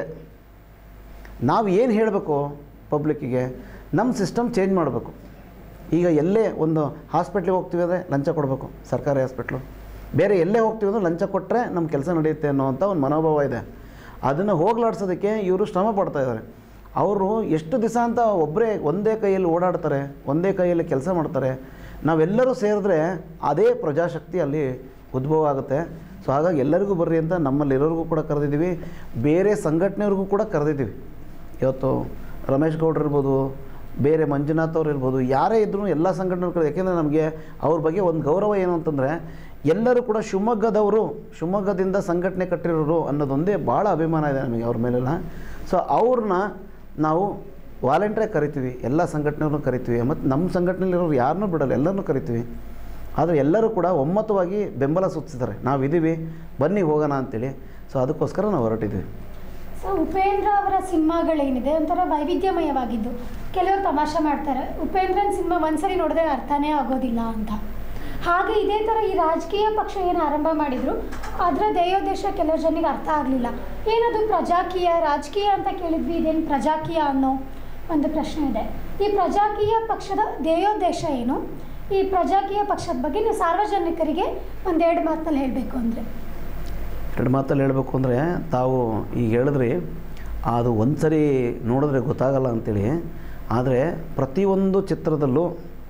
[SPEAKER 2] ನಾವು ಏನು ಹೇಳಬೇಕು ಪಬ್ಲಿಕ್ಕಿಗೆ ನಮ್ಮ ಸಿಸ್ಟಮ್ ಚೇಂಜ್ ಮಾಡಬೇಕು ಈಗ ಎಲ್ಲೇ ಒಂದು ಹಾಸ್ಪಿಟ್ಲಿಗೆ ಹೋಗ್ತೀವಿ ಅಂದರೆ ಲಂಚ ಕೊಡಬೇಕು ಸರ್ಕಾರಿ ಹಾಸ್ಪಿಟ್ಲು ಬೇರೆ ಎಲ್ಲೇ ಹೋಗ್ತೀವಿ ಅಂದರೆ ಲಂಚ ಕೊಟ್ಟರೆ ನಮ್ಮ ಕೆಲಸ ನಡೆಯುತ್ತೆ ಅನ್ನೋವಂಥ ಒಂದು ಮನೋಭಾವ ಇದೆ ಅದನ್ನು ಹೋಗ್ಲಾಡ್ಸೋದಕ್ಕೆ ಇವರು ಶ್ರಮ ಪಡ್ತಾ ಇದ್ದಾರೆ ಅವರು ಎಷ್ಟು ದಿವಸ ಅಂತ ಒಬ್ಬರೇ ಒಂದೇ ಕೈಯಲ್ಲಿ ಓಡಾಡ್ತಾರೆ ಒಂದೇ ಕೈಯಲ್ಲಿ ಕೆಲಸ ಮಾಡ್ತಾರೆ ನಾವೆಲ್ಲರೂ ಸೇರಿದ್ರೆ ಅದೇ ಪ್ರಜಾಶಕ್ತಿ ಅಲ್ಲಿ ಉದ್ಭವ ಆಗುತ್ತೆ ಸೊ ಹಾಗಾಗಿ ಎಲ್ಲರಿಗೂ ಬರ್ರಿ ಅಂತ ನಮ್ಮಲ್ಲಿರೋರಿಗೂ ಕೂಡ ಕರೆದಿದ್ದೀವಿ ಬೇರೆ ಸಂಘಟನೆಯವ್ರಿಗೂ ಕೂಡ ಕರೆದಿದ್ದೀವಿ ಇವತ್ತು ರಮೇಶ್ ಗೌಡ್ರು ಇರ್ಬೋದು ಬೇರೆ ಮಂಜುನಾಥ್ ಅವ್ರು ಇರ್ಬೋದು ಯಾರೇ ಇದ್ರೂ ಎಲ್ಲ ಸಂಘಟನೆಗಳು ಯಾಕೆಂದರೆ ನಮಗೆ ಅವ್ರ ಬಗ್ಗೆ ಒಂದು ಗೌರವ ಏನು ಅಂತಂದರೆ ಎಲ್ಲರೂ ಕೂಡ ಶಿವಮೊಗ್ಗದವರು ಶಿವಮೊಗ್ಗದಿಂದ ಸಂಘಟನೆ ಕಟ್ಟಿರೋರು ಅನ್ನೋದೊಂದೇ ಭಾಳ ಅಭಿಮಾನ ಇದೆ ನಮಗೆ ಅವ್ರ ಮೇಲೆಲ್ಲ ಸೊ ಅವ್ರನ್ನ ನಾವು ವಾಲಂಟ್ರಿಯಾಗಿ ಕರಿತೀವಿ ಎಲ್ಲ ಸಂಘಟನೆಯವ್ರನ್ನೂ ಕರಿತೀವಿ ಮತ್ತು ನಮ್ಮ ಸಂಘಟನೆಯಲ್ಲಿರೋರು ಯಾರನ್ನೂ ಬಿಡಲ್ಲ ಎಲ್ಲರನ್ನೂ ಕರಿತೀವಿ ಆದರೆ ಎಲ್ಲರೂ ಕೂಡ ಒಮ್ಮತವಾಗಿ ಬೆಂಬಲ ಸೂಚಿಸಿದ್ದಾರೆ ನಾವು ಇದ್ದೀವಿ ಬನ್ನಿ ಹೋಗೋಣ ಅಂತೇಳಿ ಸೊ ಅದಕ್ಕೋಸ್ಕರ ನಾವು ಹೊರಟಿದ್ದೀವಿ
[SPEAKER 1] ಸೊ ಉಪೇಂದ್ರ ಅವರ ಸಿನಿಮಾಗಳೇನಿದೆ ಒಂಥರ ವೈವಿಧ್ಯಮಯವಾಗಿದ್ದು ಕೆಲವರು ತಮಾಷೆ ಮಾಡ್ತಾರೆ ಉಪೇಂದ್ರನ್ ಸಿನಿಮಾ ಒಂದ್ಸರಿ ನೋಡಿದ್ರೆ ಅರ್ಥನೇ ಆಗೋದಿಲ್ಲ ಅಂತ ಹಾಗೆ ಇದೇ ಥರ ಈ ರಾಜಕೀಯ ಪಕ್ಷ ಏನು ಆರಂಭ ಮಾಡಿದ್ರು ಅದರ ದೇಯೋದ್ದೇಶ ಕೆಲವು ಜನರಿಗೆ ಅರ್ಥ ಆಗಲಿಲ್ಲ ಏನದು ಪ್ರಜಾಕೀಯ ರಾಜಕೀಯ ಅಂತ ಕೇಳಿದ್ವಿ ಇದೇನು ಪ್ರಜಾಕೀಯ ಅನ್ನೋ ಒಂದು ಪ್ರಶ್ನೆ ಇದೆ ಈ ಪ್ರಜಾಕೀಯ ಪಕ್ಷದ ಧ್ಯೇಯೋದ್ದೇಶ ಏನು ಈ ಪ್ರಜಾಕೀಯ ಪಕ್ಷದ ಬಗ್ಗೆ ನೀವು ಸಾರ್ವಜನಿಕರಿಗೆ ಒಂದೆರಡು ಮಾತಲ್ಲಿ ಹೇಳಬೇಕು ಅಂದರೆ
[SPEAKER 2] ಎರಡು ಮಾತಲ್ಲಿ ಹೇಳಬೇಕು ಅಂದರೆ ತಾವು ಈಗ ಹೇಳಿದ್ರಿ ಅದು ಒಂದು ಸರಿ ನೋಡಿದ್ರೆ ಗೊತ್ತಾಗಲ್ಲ ಅಂಥೇಳಿ ಆದರೆ ಪ್ರತಿಯೊಂದು ಚಿತ್ರದಲ್ಲೂ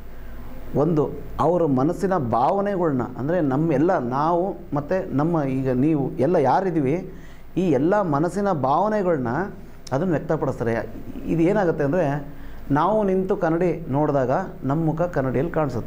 [SPEAKER 2] ಒಂದು ಅವರ ಮನಸ್ಸಿನ ಭಾವನೆಗಳ್ನ ಅಂದರೆ ನಮ್ಮೆಲ್ಲ ನಾವು ಮತ್ತು ನಮ್ಮ ಈಗ ನೀವು ಎಲ್ಲ ಯಾರಿದ್ದೀವಿ ಈ ಎಲ್ಲ ಮನಸ್ಸಿನ ಭಾವನೆಗಳ್ನ ಅದನ್ನು ವ್ಯಕ್ತಪಡಿಸ್ತಾರೆ ಇದು ಏನಾಗುತ್ತೆ ಅಂದರೆ ನಾವು ನಿಂತು ಕನ್ನಡಿ ನೋಡಿದಾಗ ನಮ್ಮ ಮುಖ ಕನ್ನಡಿಯಲ್ಲಿ ಕಾಣಿಸುತ್ತೆ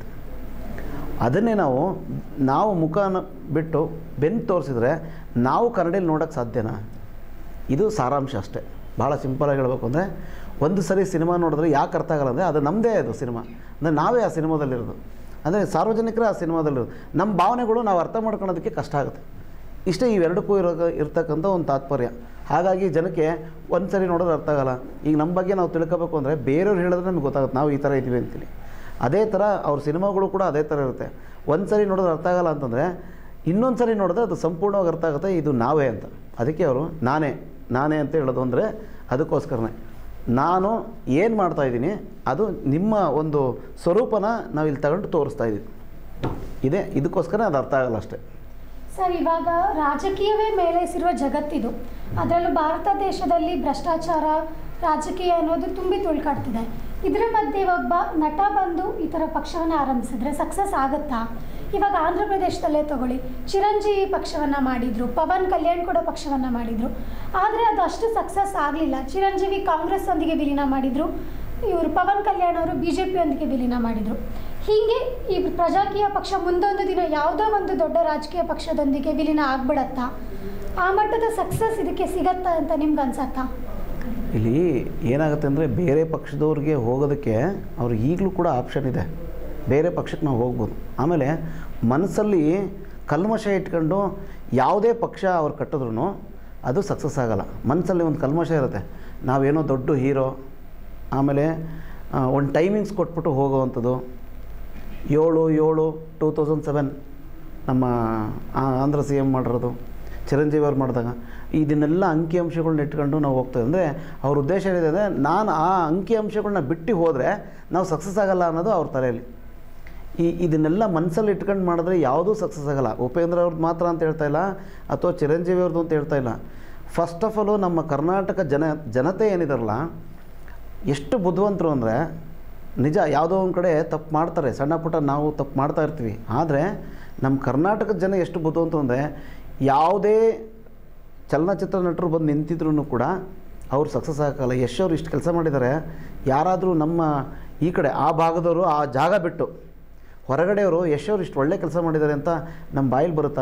[SPEAKER 2] ಅದನ್ನೇ ನಾವು ನಾವು ಮುಖನ ಬಿಟ್ಟು ಬೆನ್ನು ತೋರಿಸಿದ್ರೆ ನಾವು ಕನ್ನಡಿಯಲ್ಲಿ ನೋಡೋಕ್ಕೆ ಸಾಧ್ಯನಾ ಇದು ಸಾರಾಂಶ ಅಷ್ಟೇ ಭಾಳ ಸಿಂಪಲಾಗಿ ಹೇಳಬೇಕು ಅಂದರೆ ಒಂದು ಸರಿ ಸಿನಿಮಾ ನೋಡಿದ್ರೆ ಯಾಕೆ ಅರ್ಥ ಆಗಲ್ಲ ಅಂದರೆ ಅದು ನಮ್ಮದೇ ಅದು ಸಿನಿಮಾ ಅಂದರೆ ನಾವೇ ಆ ಸಿನಿಮಾದಲ್ಲಿರೋದು ಅಂದರೆ ಸಾರ್ವಜನಿಕರೇ ಆ ಸಿನಿಮಾದಲ್ಲಿರೋದು ನಮ್ಮ ಭಾವನೆಗಳು ನಾವು ಅರ್ಥ ಮಾಡ್ಕೊಳ್ಳೋದಕ್ಕೆ ಕಷ್ಟ ಆಗುತ್ತೆ ಇಷ್ಟೇ ಇವೆರಡಕ್ಕೂ ಇರೋ ಇರ್ತಕ್ಕಂಥ ಒಂದು ತಾತ್ಪರ್ಯ ಹಾಗಾಗಿ ಜನಕ್ಕೆ ಒಂದು ಸರಿ ನೋಡೋದು ಅರ್ಥ ಆಗಲ್ಲ ಈಗ ನಮ್ಮ ಬಗ್ಗೆ ನಾವು ತಿಳ್ಕೊಬೇಕು ಅಂದರೆ ಬೇರೆಯವ್ರು ಹೇಳಿದ್ರೆ ನಮಗೆ ಗೊತ್ತಾಗುತ್ತೆ ನಾವು ಈ ಥರ ಇದ್ದೀವಿ ಅಂತೇಳಿ ಅದೇ ಥರ ಅವ್ರ ಸಿನಿಮಾಗಳು ಕೂಡ ಅದೇ ಥರ ಇರುತ್ತೆ ಒಂದು ಸರಿ ನೋಡಿದ್ರೆ ಅರ್ಥ ಆಗಲ್ಲ ಅಂತಂದರೆ ಇನ್ನೊಂದು ಸರಿ ನೋಡಿದ್ರೆ ಅದು ಸಂಪೂರ್ಣವಾಗಿ ಅರ್ಥ ಆಗುತ್ತೆ ಇದು ನಾವೇ ಅಂತ ಅದಕ್ಕೆ ಅವರು ನಾನೇ ನಾನೇ ಅಂತ ಹೇಳೋದು ಅಂದರೆ ಅದಕ್ಕೋಸ್ಕರನೇ ನಾನು ಏನು ಮಾಡ್ತಾಯಿದ್ದೀನಿ ಅದು ನಿಮ್ಮ ಒಂದು ಸ್ವರೂಪನ ನಾವು ಇಲ್ಲಿ ತಗೊಂಡು ತೋರಿಸ್ತಾ ಇದ್ದೀವಿ ಇದೇ ಇದಕ್ಕೋಸ್ಕರ ಅದು ಅರ್ಥ ಆಗಲ್ಲ ಅಷ್ಟೇ
[SPEAKER 1] ಸರ್ ಇವಾಗ ರಾಜಕೀಯವೇ ಮೇಲೇಸಿರುವ ಜಗತ್ತಿದು ಅದರಲ್ಲೂ ಭಾರತ ದೇಶದಲ್ಲಿ ಭ್ರಷ್ಟಾಚಾರ ರಾಜಕೀಯ ಅನ್ನೋದು ತುಂಬಿ ತುಳ್ಕಾಡ್ತಿದೆ ಇದರ ಮಧ್ಯೆ ಒಬ್ಬ ನಟ ಬಂದು ಈ ಥರ ಪಕ್ಷವನ್ನು ಆರಂಭಿಸಿದ್ರೆ ಸಕ್ಸಸ್ ಆಗುತ್ತಾ ಇವಾಗ ಆಂಧ್ರ ಪ್ರದೇಶದಲ್ಲೇ ತಗೊಳ್ಳಿ ಚಿರಂಜೀವಿ ಪಕ್ಷವನ್ನು ಮಾಡಿದರು ಪವನ್ ಕಲ್ಯಾಣ್ ಕೂಡ ಪಕ್ಷವನ್ನು ಮಾಡಿದರು ಆದರೆ ಅದು ಅಷ್ಟು ಸಕ್ಸಸ್ ಆಗಲಿಲ್ಲ ಚಿರಂಜೀವಿ ಕಾಂಗ್ರೆಸ್ ಒಂದಿಗೆ ವಿಲೀನ ಮಾಡಿದರು ಇವರು ಪವನ್ ಕಲ್ಯಾಣ್ ಅವರು ಬಿ ಜೆ ಪಿಯೊಂದಿಗೆ ವಿಲೀನ ಮಾಡಿದರು ಹೀಗೆ ಈ ಪ್ರಜಾಕೀಯ ಪಕ್ಷ ಮುಂದೊಂದು ದಿನ ಯಾವುದೋ ಒಂದು ದೊಡ್ಡ ರಾಜಕೀಯ ಪಕ್ಷದೊಂದಿಗೆ ವಿಲೀನ ಆಗ್ಬಿಡತ್ತಾ ಆ ಮಟ್ಟದ ಸಕ್ಸಸ್ ಇದಕ್ಕೆ ಸಿಗತ್ತಾ ಅಂತ ನಿಮ್ಗೆ ಅನ್ಸತ್ತಾ
[SPEAKER 2] ಇಲ್ಲಿ ಏನಾಗುತ್ತೆ ಅಂದರೆ ಬೇರೆ ಪಕ್ಷದವ್ರಿಗೆ ಹೋಗೋದಕ್ಕೆ ಅವ್ರಿಗೆ ಈಗಲೂ ಕೂಡ ಆಪ್ಷನ್ ಇದೆ ಬೇರೆ ಪಕ್ಷಕ್ಕೆ ನಾವು ಹೋಗ್ಬೋದು ಆಮೇಲೆ ಮನಸ್ಸಲ್ಲಿ ಕಲ್ಮಶ ಇಟ್ಕೊಂಡು ಯಾವುದೇ ಪಕ್ಷ ಅವ್ರು ಕಟ್ಟಿದ್ರು ಅದು ಸಕ್ಸಸ್ ಆಗಲ್ಲ ಮನಸ್ಸಲ್ಲಿ ಒಂದು ಕಲ್ಮಶ ಇರುತ್ತೆ ನಾವೇನೋ ದೊಡ್ಡ ಹೀರೋ ಆಮೇಲೆ ಆ, ಒಂದು ಟೈಮಿಂಗ್ಸ್ ಕೊಟ್ಬಿಟ್ಟು ಹೋಗೋವಂಥದ್ದು ಏಳು ಏಳು ಟೂ ತೌಸಂಡ್ ಸೆವೆನ್ ನಮ್ಮ ಆ- ಆಂಧ್ರ ಸಿ ಎಮ್ ಮಾಡಿರೋದು ಚಿರಂಜೀವಿ ಅವ್ರು ಮಾಡಿದಾಗ ಇದನ್ನೆಲ್ಲ ಅಂಕಿಅಂಶಗಳ್ನ ಇಟ್ಕೊಂಡು ನಾವು ಹೋಗ್ತೇವೆ ಅಂದರೆ ಅವ್ರ ಉದ್ದೇಶ ಏನಿದೆ ಅಂದರೆ ನಾನು ಆ ಅಂಕಿಅಂಶಗಳನ್ನ ಬಿಟ್ಟು ಹೋದರೆ ನಾವು ಸಕ್ಸಸ್ ಆಗಲ್ಲ ಅನ್ನೋದು ಅವ್ರ ತಲೆಯಲ್ಲಿ ಈ ಇದನ್ನೆಲ್ಲ ಮನಸ್ಸಲ್ಲಿ ಇಟ್ಕೊಂಡು ಮಾಡಿದ್ರೆ ಯಾವುದೂ ಸಕ್ಸಸ್ ಆಗಲ್ಲ ಉಪೇಂದ್ರ ಅವ್ರದ್ದು ಮಾತ್ರ ಅಂತ ಹೇಳ್ತಾ ಇಲ್ಲ ಅಥವಾ ಚಿರಂಜೀವಿ ಅವ್ರದ್ದು ಅಂತ ಹೇಳ್ತಾ ಇಲ್ಲ ಫಸ್ಟ್ ಆಫ್ ಆಲು ನಮ್ಮ ಕರ್ನಾಟಕ ಜನ ಜನತೆ ಏನಿದಾರಲ್ಲ ಎಷ್ಟು ಬುದ್ಧಿವಂತರು ಅಂದರೆ ನಿಜ ಯಾವುದೋ ಒಂದು ಕಡೆ ತಪ್ಪು ಮಾಡ್ತಾರೆ ಸಣ್ಣ ಪುಟ್ಟ ನಾವು ತಪ್ಪು ಮಾಡ್ತಾ ಇರ್ತೀವಿ ಆದರೆ ನಮ್ಮ ಕರ್ನಾಟಕದ ಜನ ಎಷ್ಟು ಬುದ್ಧಿವಂತರು ಅಂದರೆ ಯಾವುದೇ ಚಲನಚಿತ್ರ ನಟರು ಬಂದು ನಿಂತಿದ್ರು ಕೂಡ ಅವ್ರು ಸಕ್ಸಸ್ ಆಗಲ್ಲ ಯಶ್ ಅವ್ರು ಇಷ್ಟು ಕೆಲಸ ಮಾಡಿದ್ದಾರೆ ಯಾರಾದರೂ ನಮ್ಮ ಈ ಕಡೆ ಆ ಭಾಗದವರು ಆ ಜಾಗ ಬಿಟ್ಟು ಹೊರಗಡೆಯವರು ಯಶ್ ಅವ್ರು ಇಷ್ಟು ಒಳ್ಳೆ ಕೆಲಸ ಮಾಡಿದ್ದಾರೆ ಅಂತ ನಮ್ಮ ಬಾಯಲ್ಲಿ ಬರುತ್ತಾ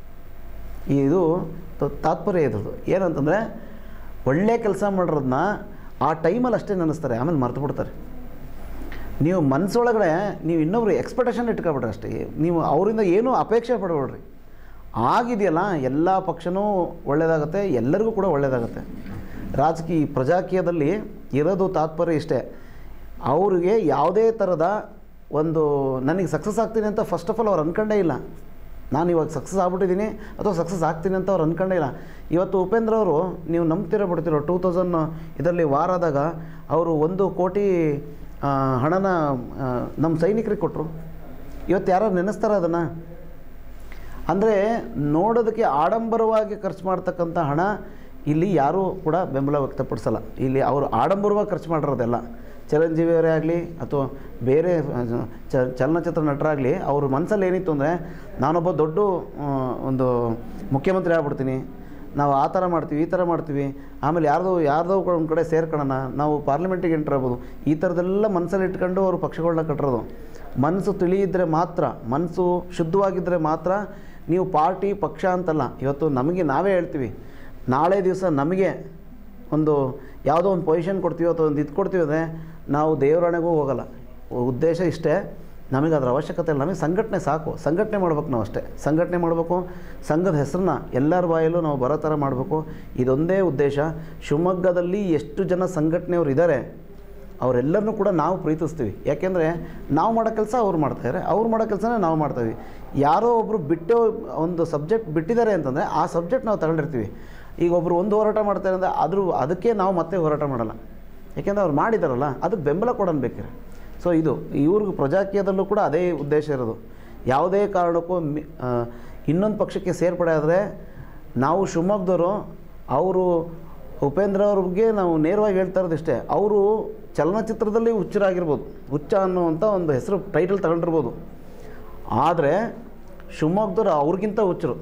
[SPEAKER 2] ಇದು ತ- ತಾತ್ಪರ್ಯ ಇದ್ರದ್ದು ಏನಂತಂದರೆ ಒಳ್ಳೆ ಕೆಲಸ ಮಾಡಿರೋದನ್ನ ಆ ಟೈಮಲ್ಲಿ ಅಷ್ಟೇ ನೆನೆಸ್ತಾರೆ ಆಮೇಲೆ ಮರ್ತು ಬಿಡ್ತಾರೆ ನೀವು ಮನಸ್ಸೊಳಗಡೆ ನೀವು ಇನ್ನೊಬ್ರು ಎಕ್ಸ್ಪೆಕ್ಟೇಷನ್ ಇಟ್ಕೊಬಿಡ್ರಿ ಅಷ್ಟೇ ನೀವು ಅವರಿಂದ ಏನೂ ಅಪೇಕ್ಷೆ ಪಡಬೇಡ್ರಿ ಆಗಿದೆಯಲ್ಲ ಎಲ್ಲ ಪಕ್ಷನೂ ಒಳ್ಳೆಯದಾಗುತ್ತೆ ಎಲ್ಲರಿಗೂ ಕೂಡ ಒಳ್ಳೆಯದಾಗುತ್ತೆ ರಾಜಕೀಯ ಪ್ರಜಾಕೀಯದಲ್ಲಿ ಇರೋದು ತಾತ್ಪರ್ಯ ಇಷ್ಟೇ ಅವ್ರಿಗೆ ಯಾವುದೇ ಥರದ ಒಂದು ನನಗೆ ಸಕ್ಸಸ್ ಆಗ್ತೀನಿ ಅಂತ ಫಸ್ಟ್ ಆಫ್ ಆಲ್ ಅವ್ರು ಅಂದ್ಕೊಂಡೇ ಇಲ್ಲ ನಾನು ಇವಾಗ ಸಕ್ಸಸ್ ಆಗ್ಬಿಟ್ಟಿದ್ದೀನಿ ಅಥವಾ ಸಕ್ಸಸ್ ಆಗ್ತೀನಿ ಅಂತ ಅವ್ರು ಅಂದ್ಕೊಂಡೇ ಇಲ್ಲ ಇವತ್ತು ಉಪೇಂದ್ರ ಅವರು ನೀವು ನಂಬ್ತಿರೋ ಬಿಡ್ತಿರೋ ಟೂ ತೌಸಂಡ್ ಇದರಲ್ಲಿ ವಾರಾದಾಗ ಅವರು ಒಂದು ಕೋಟಿ ಆ, ಹಣನ ಆ, ನಮ್ಮ ಸೈನಿಕರಿಗೆ ಕೊಟ್ಟರು ಇವತ್ತು ಯಾರು ನೆನೆಸ್ತಾರ ಅದನ್ನು ಅಂದರೆ ನೋಡೋದಕ್ಕೆ ಆಡಂಬರವಾಗಿ ಖರ್ಚು ಮಾಡ್ತಕ್ಕಂಥ ಹಣ ಇಲ್ಲಿ ಯಾರೂ ಕೂಡ ಬೆಂಬಲ ವ್ಯಕ್ತಪಡಿಸಲ್ಲ ಇಲ್ಲಿ ಅವರು ಆಡಂಬರವಾಗಿ ಖರ್ಚು ಮಾಡಿರೋದೆಲ್ಲ ಚಿರಂಜೀವಿಯವರೇ ಆಗಲಿ ಅಥವಾ ಬೇರೆ ಆ, ಚ ಚಲನಚಿತ್ರ ನಟರಾಗಲಿ ಅವ್ರ ಮನಸ್ಸಲ್ಲಿ ಏನಿತ್ತು ಅಂದರೆ ನಾನೊಬ್ಬ ದೊಡ್ಡ ಆ, ಒಂದು ಮುಖ್ಯಮಂತ್ರಿ ಆಗ್ಬಿಡ್ತೀನಿ ನಾವು ಆ ಥರ ಮಾಡ್ತೀವಿ ಈ ಥರ ಮಾಡ್ತೀವಿ ಆಮೇಲೆ ಯಾರ್ದೋ ಯಾರ್ದೋ ಒಂದು ಕಡೆ ಸೇರ್ಕೊಳ್ಳೋಣ ನಾವು ಪಾರ್ಲಿಮೆಂಟಿಗೆ ಎಂಟ್ರ್ ಆಗ್ಬೋದು ಈ ಥರದ್ದೆಲ್ಲ ಮನಸ್ಸಲ್ಲಿ ಇಟ್ಕೊಂಡು ಅವರು ಪಕ್ಷಗಳನ್ನ ಕಟ್ಟಿರೋದು ಮನಸ್ಸು ತಿಳಿಯಿದ್ರೆ ಮಾತ್ರ ಮನಸ್ಸು ಶುದ್ಧವಾಗಿದ್ದರೆ ಮಾತ್ರ ನೀವು ಪಾರ್ಟಿ ಪಕ್ಷ ಅಂತಲ್ಲ ಇವತ್ತು ನಮಗೆ ನಾವೇ ಹೇಳ್ತೀವಿ ನಾಳೆ ದಿವಸ ನಮಗೆ ಒಂದು ಯಾವುದೋ ಒಂದು ಪೊಸಿಷನ್ ಕೊಡ್ತೀವಿ ಅಥವಾ ಒಂದು ಇದು ಕೊಡ್ತೀವಿ ಅಂದರೆ ನಾವು ದೇವರಣೆಗೂ ಹೋಗಲ್ಲ ಉದ್ದೇಶ ಇಷ್ಟೇ ನಮಗೆ ಅದರ ಅವಶ್ಯಕತೆ ಇಲ್ಲ ನಮಗೆ ಸಂಘಟನೆ ಸಾಕು ಸಂಘಟನೆ ಮಾಡ್ಬೇಕು ನಾವು ಅಷ್ಟೇ ಸಂಘಟನೆ ಮಾಡಬೇಕು ಸಂಘದ ಹೆಸರನ್ನ ಎಲ್ಲರ ಬಾಯಲ್ಲೂ ನಾವು ಬರೋ ಥರ ಮಾಡಬೇಕು ಇದೊಂದೇ ಉದ್ದೇಶ ಶಿವಮೊಗ್ಗದಲ್ಲಿ ಎಷ್ಟು ಜನ ಸಂಘಟನೆಯವರು ಇದ್ದಾರೆ ಅವರೆಲ್ಲರನ್ನೂ ಕೂಡ ನಾವು ಪ್ರೀತಿಸ್ತೀವಿ ಯಾಕೆಂದರೆ ನಾವು ಮಾಡೋ ಕೆಲಸ ಅವ್ರು ಮಾಡ್ತಾಯಿದ್ದಾರೆ ಅವ್ರು ಮಾಡೋ ಕೆಲಸನೇ ನಾವು ಮಾಡ್ತಾಯಿದ್ವಿ ಯಾರೋ ಒಬ್ಬರು ಬಿಟ್ಟು ಒಂದು ಸಬ್ಜೆಕ್ಟ್ ಬಿಟ್ಟಿದ್ದಾರೆ ಅಂತಂದರೆ ಆ ಸಬ್ಜೆಕ್ಟ್ ನಾವು ತಗೊಂಡಿರ್ತೀವಿ ಈಗ ಒಬ್ಬರು ಒಂದು ಹೋರಾಟ ಮಾಡ್ತಾರೆ ಅಂದರೆ ಅದ್ರ ಅದಕ್ಕೆ ನಾವು ಮತ್ತೆ ಹೋರಾಟ ಮಾಡಲ್ಲ ಯಾಕೆಂದರೆ ಅವ್ರು ಮಾಡಿದಾರಲ್ಲ ಅದಕ್ಕೆ ಬೆಂಬಲ ಕೊಡೋಣ ಬೇಕಾರೆ ಸೊ ಇದು ಇವ್ರಿಗೆ ಪ್ರಜಾಕೀಯದಲ್ಲೂ ಕೂಡ ಅದೇ ಉದ್ದೇಶ ಇರೋದು ಯಾವುದೇ ಕಾರಣಕ್ಕೂ ಮಿ- ಆ, ಇನ್ನೊಂದು ಪಕ್ಷಕ್ಕೆ ಸೇರ್ಪಡೆ ಆದರೆ ನಾವು ಶಿವಮೊಗ್ಗದವರು ಅವರು ಉಪೇಂದ್ರ ಅವ್ರ ಬಗ್ಗೆ ನಾವು ನೇರವಾಗಿ ಹೇಳ್ತಾ ಇರೋದಿಷ್ಟೇ ಅವರು ಚಲನಚಿತ್ರದಲ್ಲಿ ಹುಚ್ಚರಾಗಿರ್ಬೋದು ಹುಚ್ಚ ಅನ್ನುವಂಥ ಒಂದು ಹೆಸರು ಟೈಟಲ್ ತಗೊಂಡಿರ್ಬೋದು ಆದರೆ ಶಿವಮೊಗ್ಗದವ್ರು ಅವ್ರಿಗಿಂತ ಹುಚ್ಚರು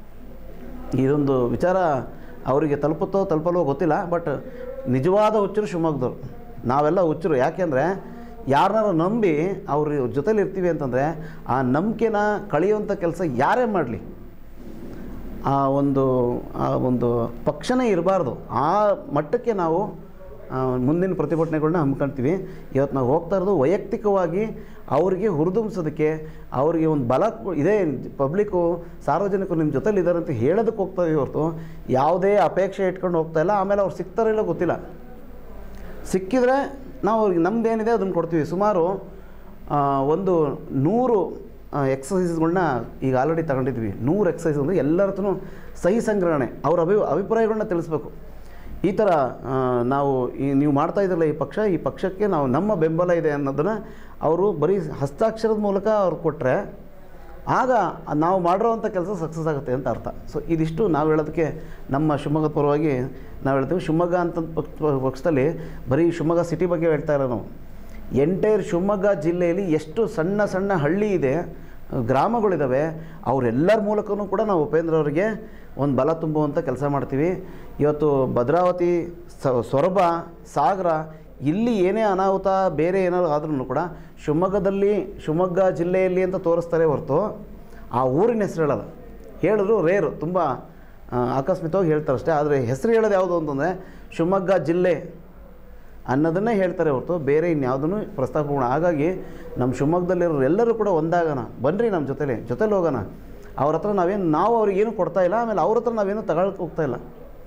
[SPEAKER 2] ಇದೊಂದು ವಿಚಾರ ಅವರಿಗೆ ತಲುಪುತ್ತೋ ತಲುಪಲ್ವೋ ಗೊತ್ತಿಲ್ಲ ಬಟ್ ನಿಜವಾದ ಹುಚ್ಚರು ಶಿವಮೊಗ್ಗದವ್ರು ನಾವೆಲ್ಲ ಹುಚ್ಚರು ಯಾಕೆಂದರೆ ಯಾರನ್ನಾರು ನಂಬಿ ಅವ್ರ ಜೊತೇಲಿ ಇರ್ತೀವಿ ಅಂತಂದರೆ ಆ ನಂಬಿಕೆನ ಕಳೆಯುವಂಥ ಕೆಲಸ ಯಾರೇ ಮಾಡಲಿ ಆ ಒಂದು ಆ ಒಂದು ಪಕ್ಷನೇ ಇರಬಾರ್ದು ಆ ಮಟ್ಟಕ್ಕೆ ನಾವು ಆ, ಮುಂದಿನ ಪ್ರತಿಭಟನೆಗಳನ್ನ ಹಮ್ಮಿಕೊಳ್ತೀವಿ ಇವತ್ತು ನಾವು ಹೋಗ್ತಾ ಇರೋದು ವೈಯಕ್ತಿಕವಾಗಿ ಅವರಿಗೆ ಹುರಿದುಂಬಿಸೋದಕ್ಕೆ ಅವರಿಗೆ ಒಂದು ಬಲ ಕೊ- ಇದೆ ಪಬ್ಲಿಕ್ಕು ಸಾರ್ವಜನಿಕರು ನಿಮ್ಮ ಜೊತೆಲಿ ಇದ್ದಾರೆ ಅಂತ ಹೇಳೋದಕ್ಕೆ ಹೋಗ್ತಾ ಇದೀವಿ ಹೊರತು ಯಾವುದೇ ಅಪೇಕ್ಷೆ ಇಟ್ಕೊಂಡು ಹೋಗ್ತಾ ಇಲ್ಲ ಆಮೇಲೆ ಅವ್ರು ಸಿಗ್ತಾರೋ ಇಲ್ಲೋ ಗೊತ್ತಿಲ್ಲ ಸಿಕ್ಕಿದ್ರೆ ನಾವು ಅವ್ರಿಗೆ ನಮ್ದೇನಿದೆ ಅದನ್ನು ಕೊಡ್ತೀವಿ ಸುಮಾರು ಆ, ಒಂದು ನೂರು ಎಕ್ಸಸೈಸ್ಗಳನ್ನ ಈಗ ಆಲ್ರೆಡಿ ತಗೊಂಡಿದ್ವಿ ನೂರು ಎಕ್ಸಸೈಸ್ ಅಂದರೆ ಎಲ್ಲರ ಹತ್ರನೂ ಸಹಿ ಸಂಗ್ರಹಣೆ ಅವ್ರ ಅಭಿ ಅಭಿಪ್ರಾಯಗಳನ್ನ ತಿಳಿಸ್ಬೇಕು ಈ ಥರ ಆ, ನಾವು ಈ ನೀವು ಮಾಡ್ತಾ ಇದ್ರಲ್ಲ ಈ ಪಕ್ಷ ಈ ಪಕ್ಷಕ್ಕೆ ನಾವು ನಮ್ಮ ಬೆಂಬಲ ಇದೆ ಅನ್ನೋದನ್ನು ಅವರು ಬರೀ ಹಸ್ತಾಕ್ಷರದ ಮೂಲಕ ಅವ್ರು ಕೊಟ್ಟರೆ ಆಗ ನಾವು ಮಾಡಿರೋವಂಥ ಕೆಲಸ ಸಕ್ಸಸ್ ಆಗುತ್ತೆ ಅಂತ ಅರ್ಥ ಸೊ ಇದಿಷ್ಟು ನಾವು ಹೇಳೋದಕ್ಕೆ ನಮ್ಮ ಶಿವಮೊಗ್ಗದ ಪರವಾಗಿ ನಾವು ಹೇಳ್ತೀವಿ ಶಿವಮೊಗ್ಗ ಅಂತ ಪಕ್ಷ- ಪಕ್ಷದಲ್ಲಿ ಬರೀ ಶಿವಮೊಗ್ಗ ಸಿಟಿ ಬಗ್ಗೆ ಹೇಳ್ತಾ ಇಲ್ಲ ನಾವು ಎಂಟೈರ್ ಶಿವಮೊಗ್ಗ ಜಿಲ್ಲೆಯಲ್ಲಿ ಎಷ್ಟು ಸಣ್ಣ ಸಣ್ಣ ಹಳ್ಳಿ ಇದೆ ಗ್ರಾಮಗಳಿದ್ದಾವೆ ಅವರೆಲ್ಲರ ಮೂಲಕವೂ ಕೂಡ ನಾವು ಉಪೇಂದ್ರ ಅವರಿಗೆ ಒಂದು ಬಲ ತುಂಬುವಂಥ ಕೆಲಸ ಮಾಡ್ತೀವಿ ಇವತ್ತು ಭದ್ರಾವತಿ ಸ- ಸೊರಬ ಸಾಗರ ಇಲ್ಲಿ ಏನೇ ಅನಾಹುತ ಬೇರೆ ಏನಾದ್ರು ಆದ್ರೂ ಕೂಡ ಶಿವಮೊಗ್ಗದಲ್ಲಿ ಶಿವಮೊಗ್ಗ ಜಿಲ್ಲೆಯಲ್ಲಿ ಅಂತ ತೋರಿಸ್ತಾರೆ ಹೊರತು ಆ ಊರಿನ ಹೆಸರು ಹೇಳಲ್ಲ ಹೇಳಿದ್ರು ರೇರು ತುಂಬ ಆ, ಆಕಸ್ಮಿಕವಾಗಿ ಹೇಳ್ತಾರೆ ಅಷ್ಟೇ ಆದರೆ ಹೆಸರು ಹೇಳೋದು ಯಾವುದು ಅಂತಂದರೆ ಶಿವಮೊಗ್ಗ ಜಿಲ್ಲೆ ಅನ್ನೋದನ್ನೇ ಹೇಳ್ತಾರೆ ಹೊರತು ಬೇರೆ ಇನ್ಯಾವುದನ್ನು ಪ್ರಸ್ತಾಪ ಮಾಡೋಣ ಹಾಗಾಗಿ ನಮ್ಮ ಶಿವಮೊಗ್ಗದಲ್ಲಿರೋರು ಎಲ್ಲರೂ ಕೂಡ ಒಂದಾಗೋಣ ಬನ್ನಿರಿ ನಮ್ಮ ಜೊತೆಲಿ ಜೊತೆಲಿ ಹೋಗೋಣ ಅವ್ರ ಹತ್ರ ನಾವೇನು ನಾವು ಅವ್ರಿಗೇನು ಕೊಡ್ತಾ ಇಲ್ಲ ಆಮೇಲೆ ಅವ್ರ ಹತ್ರ ನಾವೇನು ತಗೊಳಕ್ಕೆ ಹೋಗ್ತಾ ಇಲ್ಲ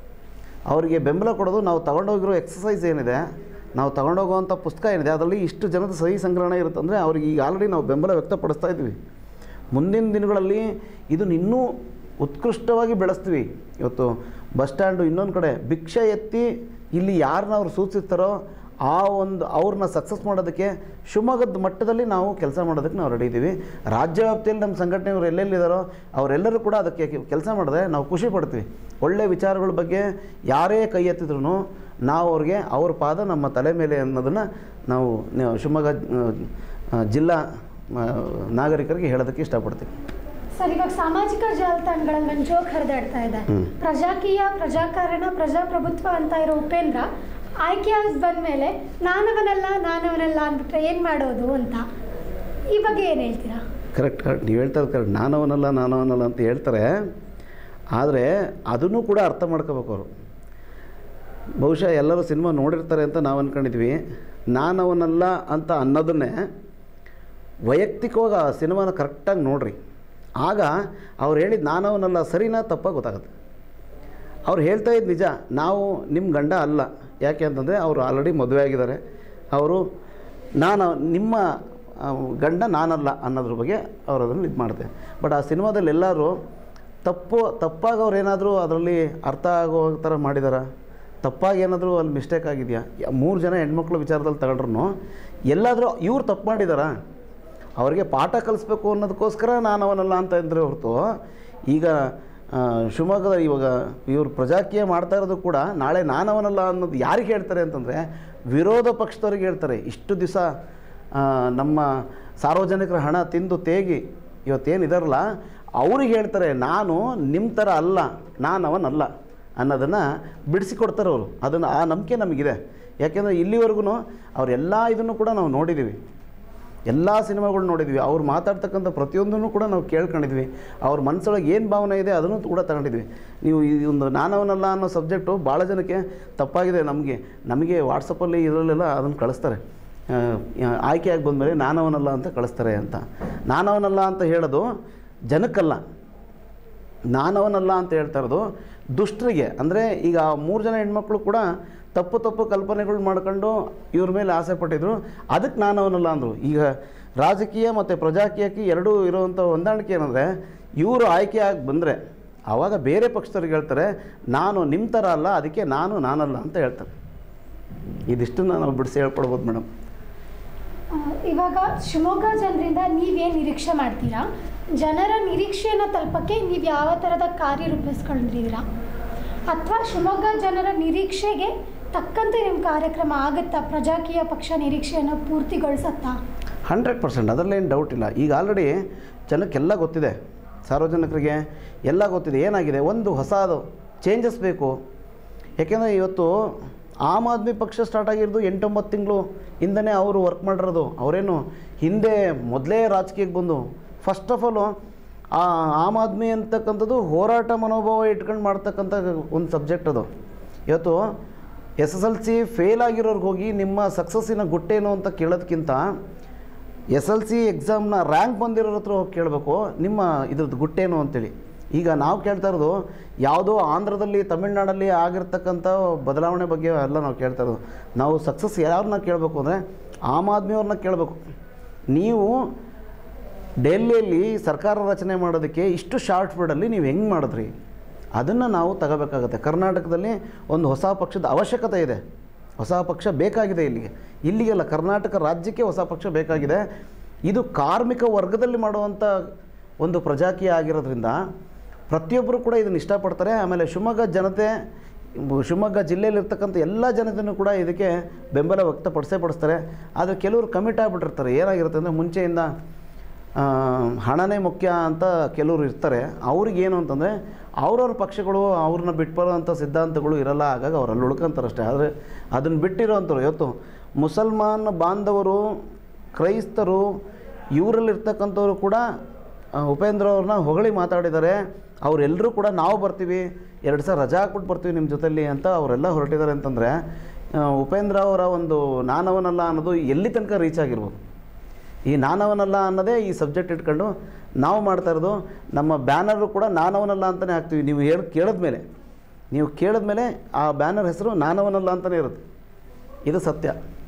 [SPEAKER 2] ಅವರಿಗೆ ಬೆಂಬಲ ಕೊಡೋದು ನಾವು ತಗೊಂಡೋಗಿರೋ ಎಕ್ಸಸೈಸ್ ಏನಿದೆ ನಾವು ತಗೊಂಡೋಗುವಂಥ ಪುಸ್ತಕ ಏನಿದೆ ಅದರಲ್ಲಿ ಇಷ್ಟು ಜನದ ಸಹಿ ಸಂಗ್ರಹಣೆ ಇರುತ್ತೆ ಅಂದರೆ ಅವ್ರಿಗೆ ಈಗ ಆಲ್ರೆಡಿ ನಾವು ಬೆಂಬಲ ವ್ಯಕ್ತಪಡಿಸ್ತಾ ಇದ್ವಿ ಮುಂದಿನ ದಿನಗಳಲ್ಲಿ ಇದನ್ನು ಇನ್ನೂ ಉತ್ಕೃಷ್ಟವಾಗಿ ಬೆಳೆಸ್ತೀವಿ ಇವತ್ತು ಬಸ್ ಸ್ಟ್ಯಾಂಡು ಇನ್ನೊಂದು ಕಡೆ ಭಿಕ್ಷೆ ಎತ್ತಿ ಇಲ್ಲಿ ಯಾರನ್ನ ಅವ್ರು ಸೂಚಿಸ್ತಾರೋ ಆ ಒಂದು ಅವ್ರನ್ನ ಸಕ್ಸಸ್ ಮಾಡೋದಕ್ಕೆ ಶಿವಮೊಗ್ಗದ ಮಟ್ಟದಲ್ಲಿ ನಾವು ಕೆಲಸ ಮಾಡೋದಕ್ಕೆ ನಾವು ರೆಡಿ ಇದ್ದೀವಿ ರಾಜ್ಯ ವ್ಯಾಪ್ತಿಯಲ್ಲಿ ನಮ್ಮ ಸಂಘಟನೆಯವರು ಎಲ್ಲೆಲ್ಲಿದ್ದಾರೋ ಅವರೆಲ್ಲರೂ ಕೂಡ ಅದಕ್ಕೆ ಕೆಲಸ ಮಾಡಿದ್ರೆ ನಾವು ಖುಷಿ ಪಡ್ತೀವಿ ಒಳ್ಳೆಯ ವಿಚಾರಗಳ ಬಗ್ಗೆ ಯಾರೇ ಕೈ ಎತ್ತಿದ್ರು ನಾವು ಅವ್ರಿಗೆ ಅವ್ರ ಪಾದ ನಮ್ಮ ತಲೆ ಮೇಲೆ ಅನ್ನೋದನ್ನು ನಾವು ನ- ಶಿವಮೊಗ್ಗ ಆ, ಆ, ಜಿಲ್ಲಾ ಆ, ನಾಗರಿಕರಿಗೆ ಹೇಳೋದಕ್ಕೆ ಇಷ್ಟಪಡ್ತೀವಿ
[SPEAKER 1] ಸರ್ ಇವಾಗ ಸಾಮಾಜಿಕ ಜಾಲತಾಣಗಳಲ್ಲಿ ಒಂದು ಜೋಕ್ ಹರಿದಾಡ್ತಾ ಇದೆ
[SPEAKER 2] ಹ್ಮ್.
[SPEAKER 1] ಪ್ರಜಾಕೀಯ ಪ್ರಜಾಕಾರಣ ಪ್ರಜಾಪ್ರಭುತ್ವ ಅಂತ ಇರೋ ಉಪೇಂದ್ರ ಆಯ್ಕೆ ಆಗಿ ಬಂದ್ಮೇಲೆ ನಾನವನಲ್ಲ ನಾನವನಲ್ಲ ಅಂದ್ಬಿಟ್ರೆ ಏನು ಮಾಡೋದು ಅಂತ ಈ ಬಗ್ಗೆ ಏನು ಹೇಳ್ತೀರಾ
[SPEAKER 2] ಕರೆಕ್ಟ್ ಕರೆಕ್ಟ್ ನೀವು ಹೇಳ್ತಾ ಕರೆಕ್ಟ್ ನಾನವನಲ್ಲ ನಾನವನಲ್ಲ ಅಂತ ಹೇಳ್ತಾರೆ ಆದರೆ ಅದನ್ನು ಕೂಡ ಅರ್ಥ ಮಾಡ್ಕೋಬೇಕು ಅವರು ಬಹುಶಃ ಎಲ್ಲರೂ ಸಿನಿಮಾ ನೋಡಿರ್ತಾರೆ ಅಂತ ನಾವು ಅಂದ್ಕೊಂಡಿದ್ವಿ ನಾನವನಲ್ಲ ಅಂತ ಅನ್ನೋದನ್ನೇ ವೈಯಕ್ತಿಕವಾಗಿ ಆ ಸಿನಿಮಾನ ಕರೆಕ್ಟಾಗಿ ನೋಡ್ರಿ ಆಗ ಅವ್ರು ಹೇಳಿದ ನಾನವನಲ್ಲ ಸರಿನಾ ತಪ್ಪ ಗೊತ್ತಾಗುತ್ತೆ ಅವ್ರು ಹೇಳ್ತಾ ಇದ್ದು ನಿಜ ನಾವು ನಿಮ್ಮ ಗಂಡ ಅಲ್ಲ ಯಾಕೆ ಅಂತಂದರೆ ಅವರು ಆಲ್ರೆಡಿ ಮದುವೆ ಆಗಿದ್ದಾರೆ ಅವರು ನಾನು ನಿಮ್ಮ ಆ, ಗಂಡ ನಾನಲ್ಲ ಅನ್ನೋದ್ರ ಬಗ್ಗೆ ಅವ್ರು ಅದನ್ನು ಇದು ಮಾಡ್ತಾರೆ ಬಟ್ ಆ ಸಿನಿಮಾದಲ್ಲಿ ಎಲ್ಲರೂ ತಪ್ಪು ತಪ್ಪಾಗಿ ಅವ್ರು ಏನಾದರೂ ಅದರಲ್ಲಿ ಅರ್ಥ ಆಗೋ ಥರ ಮಾಡಿದಾರ ತಪ್ಪಾಗಿ ಏನಾದರೂ ಅಲ್ಲಿ ಮಿಸ್ಟೇಕ್ ಆಗಿದೆಯಾ ಮೂರು ಜನ ಹೆಣ್ಮಕ್ಳು ವಿಚಾರದಲ್ಲಿ ತಗೊಂಡ್ರು ಎಲ್ಲಾದರೂ ಇವ್ರು ತಪ್ಪು ಮಾಡಿದಾರಾ ಅವರಿಗೆ ಪಾಠ ಕಲಿಸ್ಬೇಕು ಅನ್ನೋದಕ್ಕೋಸ್ಕರ ನಾನು ಅವನಲ್ಲ ಅಂತ ಇದ್ರೆ ಹೊರತು ಈಗ ಆ, ಶಿವಮೊಗ್ಗದ ಇವಾಗ ಇವರು ಪ್ರಜಾಕೀಯ ಮಾಡ್ತಾ ಇರೋದು ಕೂಡ ನಾಳೆ ನಾನವನಲ್ಲ ಅನ್ನೋದು ಯಾರಿಗೆ ಹೇಳ್ತಾರೆ ಅಂತಂದರೆ ವಿರೋಧ ಪಕ್ಷದವ್ರಿಗೆ ಹೇಳ್ತಾರೆ ಇಷ್ಟು ದಿವಸ ನಮ್ಮ ಸಾರ್ವಜನಿಕರ ಹಣ ತಿಂದು ತೇಗಿ ಇವತ್ತೇನಿದಾರಲ್ಲ ಅವ್ರಿಗೆ ಹೇಳ್ತಾರೆ ನಾನು ನಿಮ್ಮ ಥರ ಅಲ್ಲ ನಾನವನಲ್ಲ ಅನ್ನೋದನ್ನು ಬಿಡಿಸಿಕೊಡ್ತಾರೆ ಅವರು ಅದನ್ನು ಆ ನಂಬಿಕೆ ನಮಗಿದೆ ಯಾಕೆಂದರೆ ಇಲ್ಲಿವರೆಗೂ ಅವರೆಲ್ಲ ಇದನ್ನು ಕೂಡ ನಾವು ನೋಡಿದ್ದೀವಿ ಎಲ್ಲ ಸಿನಿಮಾಗಳು ನೋಡಿದ್ವಿ ಅವ್ರು ಮಾತಾಡ್ತಕ್ಕಂಥ ಪ್ರತಿಯೊಂದನ್ನು ಕೂಡ ನಾವು ಕೇಳ್ಕೊಂಡಿದ್ವಿ ಅವ್ರ ಮನಸ್ಸೊಳಗೆ ಏನು ಭಾವನೆ ಇದೆ ಅದನ್ನು ಕೂಡ ತಗೊಂಡಿದ್ವಿ ನೀವು ಈ ಒಂದು ನಾನವನಲ್ಲ ಅನ್ನೋ ಸಬ್ಜೆಕ್ಟು ಭಾಳ ಜನಕ್ಕೆ ತಪ್ಪಾಗಿದೆ ನಮಗೆ ನಮಗೆ ವಾಟ್ಸಪ್ಪಲ್ಲಿ ಇದರಲ್ಲೆಲ್ಲ ಅದನ್ನು ಕಳಿಸ್ತಾರೆ ಆ, ಆಯ್ಕೆಯಾಗಿ ಬಂದಮೇಲೆ ನಾನವನಲ್ಲ ಅಂತ ಕಳಿಸ್ತಾರೆ ಅಂತ ನಾನವನಲ್ಲ ಅಂತ ಹೇಳೋದು ಜನಕ್ಕಲ್ಲ ನಾನವನಲ್ಲ ಅಂತ ಹೇಳ್ತಾ ಇರೋದು ದುಷ್ಟರಿಗೆ ಅಂದರೆ ಈಗ ಆ ಮೂರು ಜನ ಹೆಣ್ಮಕ್ಳು ಕೂಡ ತಪ್ಪು ತಪ್ಪು ಕಲ್ಪನೆಗಳು ಮಾಡ್ಕೊಂಡು ಇವ್ರ ಮೇಲೆ ಆಸೆ ಪಟ್ಟಿದ್ರು ಅದಕ್ಕೆ ನಾನವನಲ್ಲ ಅಂದರು ಈಗ ರಾಜಕೀಯ ಮತ್ತು ಪ್ರಜಾಕೀಯಕ್ಕೆ ಎರಡೂ ಇರುವಂಥ ಹೊಂದಾಣಿಕೆ ಏನಂದರೆ ಇವರು ಆಯ್ಕೆ ಆಗಿ ಬಂದರೆ ಆವಾಗ ಬೇರೆ ಪಕ್ಷದವ್ರಿಗೆ ಹೇಳ್ತಾರೆ ನಾನು ನಿಮ್ಮ ಥರ ಅಲ್ಲ ಅದಕ್ಕೆ ನಾನು ನಾನಲ್ಲ ಅಂತ ಹೇಳ್ತಾರೆ ಇದಿಷ್ಟನ್ನು ನಾವು ಬಿಡಿಸಿ ಹೇಳ್ಕೊಡ್ಬೋದು ಮೇಡಮ್
[SPEAKER 1] ಆ, ಇವಾಗ ಶಿವಮೊಗ್ಗ ಜನರಿಂದ ನೀವೇನು ನಿರೀಕ್ಷೆ ಮಾಡ್ತೀರಾ ಜನರ ನಿರೀಕ್ಷೆಯನ್ನು ತಲುಪಕ್ಕೆ ನೀವು ಯಾವ ಥರದ ಕಾರ್ಯ ರೂಪಿಸ್ಕೊಂಡಿದ್ದೀರಾ ಅಥವಾ ಶಿವಮೊಗ್ಗ ಜನರ ನಿರೀಕ್ಷೆಗೆ ತಕ್ಕಂತೆ ನಿಮ್ಮ ಕಾರ್ಯಕ್ರಮ ಆಗುತ್ತಾ ಪ್ರಜಾಕೀಯ ಪಕ್ಷ ನಿರೀಕ್ಷೆಯನ್ನು ಪೂರ್ತಿಗೊಳಿಸತ್ತಾ
[SPEAKER 2] ಹಂಡ್ರೆಡ್ ಪರ್ಸೆಂಟ್ ಅದರಲ್ಲೇನು ಡೌಟ್ ಇಲ್ಲ ಈಗ ಆಲ್ರೆಡಿ ಜನಕ್ಕೆಲ್ಲ ಗೊತ್ತಿದೆ ಸಾರ್ವಜನಿಕರಿಗೆ ಎಲ್ಲ ಗೊತ್ತಿದೆ ಏನಾಗಿದೆ ಒಂದು ಹೊಸದು ಚೇಂಜಸ್ ಬೇಕು ಯಾಕೆಂದರೆ ಇವತ್ತು ಆಮ್ ಆದ್ಮಿ ಪಕ್ಷ ಸ್ಟಾರ್ಟ್ ಆಗಿರೋದು ಎಂಟೊಂಬತ್ತು ತಿಂಗಳು ಹಿಂದನೇ ಅವರು ವರ್ಕ್ ಮಾಡಿರೋದು ಅವರೇನು ಹಿಂದೆ ಮೊದಲೇ ರಾಜಕೀಯಕ್ಕೆ ಬಂದು ಫಸ್ಟ್ ಆಫ್ ಆಲು ಆ ಆಮ್ ಆದ್ಮಿ ಅಂತಕ್ಕಂಥದ್ದು ಹೋರಾಟ ಮನೋಭಾವ ಇಟ್ಕೊಂಡು ಮಾಡ್ತಕ್ಕಂಥ ಒಂದು ಸಬ್ಜೆಕ್ಟ್ ಅದು ಇವತ್ತು S S L C fail ಆಗಿರೋರ್ಗೆ ಹೋಗಿ ನಿಮ್ಮ ಸಕ್ಸಸ್ಸಿನ ಗುಟ್ಟೇನು ಅಂತ ಕೇಳೋದಕ್ಕಿಂತ ಎಸ್ ಎಲ್ ಸಿ ಎಕ್ಸಾಮ್ನ ರ್ಯಾಂಕ್ ಬಂದಿರೋರ ಹತ್ರ ಹೋಗಿ ಕೇಳಬೇಕು ನಿಮ್ಮ ಇದ್ರದ್ದು ಗುಟ್ಟೇನು ಅಂತೇಳಿ ಈಗ ನಾವು ಕೇಳ್ತಾ ಇರೋದು ಯಾವುದೋ ಆಂಧ್ರದಲ್ಲಿ ತಮಿಳ್ನಾಡಲ್ಲಿ ಆಗಿರ್ತಕ್ಕಂಥ ಬದಲಾವಣೆ ಬಗ್ಗೆ ಎಲ್ಲ ನಾವು ಕೇಳ್ತಾ ಇರೋದು ನಾವು ಸಕ್ಸಸ್ ಯಾರನ್ನ ಕೇಳಬೇಕು ಅಂದರೆ ಆಮ್ ಆದ್ಮಿಯವ್ರನ್ನ ಕೇಳಬೇಕು ನೀವು ಡೆಲ್ಲಿಯಲ್ಲಿ ಸರ್ಕಾರ ರಚನೆ ಮಾಡೋದಕ್ಕೆ ಇಷ್ಟು ಶಾರ್ಟ್ ಪೀರಿಯಡಲ್ಲಿ ನೀವು ಹೆಂಗೆ ಮಾಡಿದ್ರಿ ಅದನ್ನು ನಾವು ತಗೋಬೇಕಾಗತ್ತೆ ಕರ್ನಾಟಕದಲ್ಲಿ ಒಂದು ಹೊಸ ಪಕ್ಷದ ಅವಶ್ಯಕತೆ ಇದೆ ಹೊಸ ಪಕ್ಷ ಬೇಕಾಗಿದೆ ಇಲ್ಲಿಗೆ ಇಲ್ಲಿಗೆಲ್ಲ ಕರ್ನಾಟಕ ರಾಜ್ಯಕ್ಕೆ ಹೊಸ ಪಕ್ಷ ಬೇಕಾಗಿದೆ ಇದು ಕಾರ್ಮಿಕ ವರ್ಗದಲ್ಲಿ ಮಾಡುವಂಥ ಒಂದು ಪ್ರಜಾಕೀಯ ಆಗಿರೋದ್ರಿಂದ ಪ್ರತಿಯೊಬ್ಬರು ಕೂಡ ಇದನ್ನು ಇಷ್ಟಪಡ್ತಾರೆ ಆಮೇಲೆ ಶಿವಮೊಗ್ಗ ಜನತೆ ಶಿವಮೊಗ್ಗ ಜಿಲ್ಲೆಯಲ್ಲಿರ್ತಕ್ಕಂಥ ಎಲ್ಲ ಜನತೆಯೂ ಕೂಡ ಇದಕ್ಕೆ ಬೆಂಬಲ ವ್ಯಕ್ತಪಡಿಸೇ ಪಡಿಸ್ತಾರೆ ಆದರೆ ಕೆಲವರು ಕಮಿಟ್ ಆಗಿಬಿಟ್ಟಿರ್ತಾರೆ ಏನಾಗಿರುತ್ತೆ ಅಂದರೆ ಮುಂಚೆಯಿಂದ ಆ, ಹಣನೇ ಮುಖ್ಯ ಅಂತ ಕೆಲವರು ಇರ್ತಾರೆ ಅವ್ರಿಗೇನು ಅಂತಂದರೆ ಅವ್ರವ್ರ ಪಕ್ಷಗಳು ಅವ್ರನ್ನ ಬಿಟ್ಬರೋಂಥ ಸಿದ್ಧಾಂತಗಳು ಇರಲ್ಲ ಹಾಗಾಗಿ ಅವ್ರು ಅಲ್ಲಿ ಉಳ್ಕೊಂತಾರೆ ಅಷ್ಟೇ ಆದರೆ ಅದನ್ನು ಬಿಟ್ಟಿರೋಂಥವ್ರು ಇವತ್ತು ಮುಸಲ್ಮಾನ್ ಬಾಂಧವರು ಕ್ರೈಸ್ತರು ಇವರಲ್ಲಿರ್ತಕ್ಕಂಥವ್ರು ಕೂಡ ಆ, ಉಪೇಂದ್ರ ಅವ್ರನ್ನ ಹೊಗಳಿ ಮಾತಾಡಿದ್ದಾರೆ ಅವರೆಲ್ಲರೂ ಕೂಡ ನಾವು ಬರ್ತೀವಿ ಎರಡು ಸಾವಿರ ರಜಾ ಹಾಕ್ಬಿಟ್ಟು ಬರ್ತೀವಿ ನಿಮ್ಮ ಜೊತೆಲಿ ಅಂತ ಅವರೆಲ್ಲ ಹೊರಟಿದ್ದಾರೆ ಅಂತಂದರೆ ಆ, ಉಪೇಂದ್ರ ಅವರ ಒಂದು ನಾನವನಲ್ಲ ಅನ್ನೋದು ಎಲ್ಲಿ ತನಕ ರೀಚ್ ಆಗಿರ್ಬೋದು ಈ ನಾನವನಲ್ಲ ಅನ್ನೋದೇ ಈ ಸಬ್ಜೆಕ್ಟ್ ಇಟ್ಕೊಂಡು ನಾವು ಮಾಡ್ತಾ ಇರೋದು ನಮ್ಮ ಬ್ಯಾನರು ಕೂಡ ನಾನವನಲ್ಲ ಅಂತಲೇ ಹಾಕ್ತೀವಿ ನೀವು ಹೇಳಿ ಕೇಳಿದ್ಮೇಲೆ ನೀವು ಕೇಳಿದ್ಮೇಲೆ ಆ ಬ್ಯಾನರ್ ಹೆಸರು ನಾನವನಲ್ಲ ಅಂತಲೇ ಇರುತ್ತೆ ಇದು ಸತ್ಯ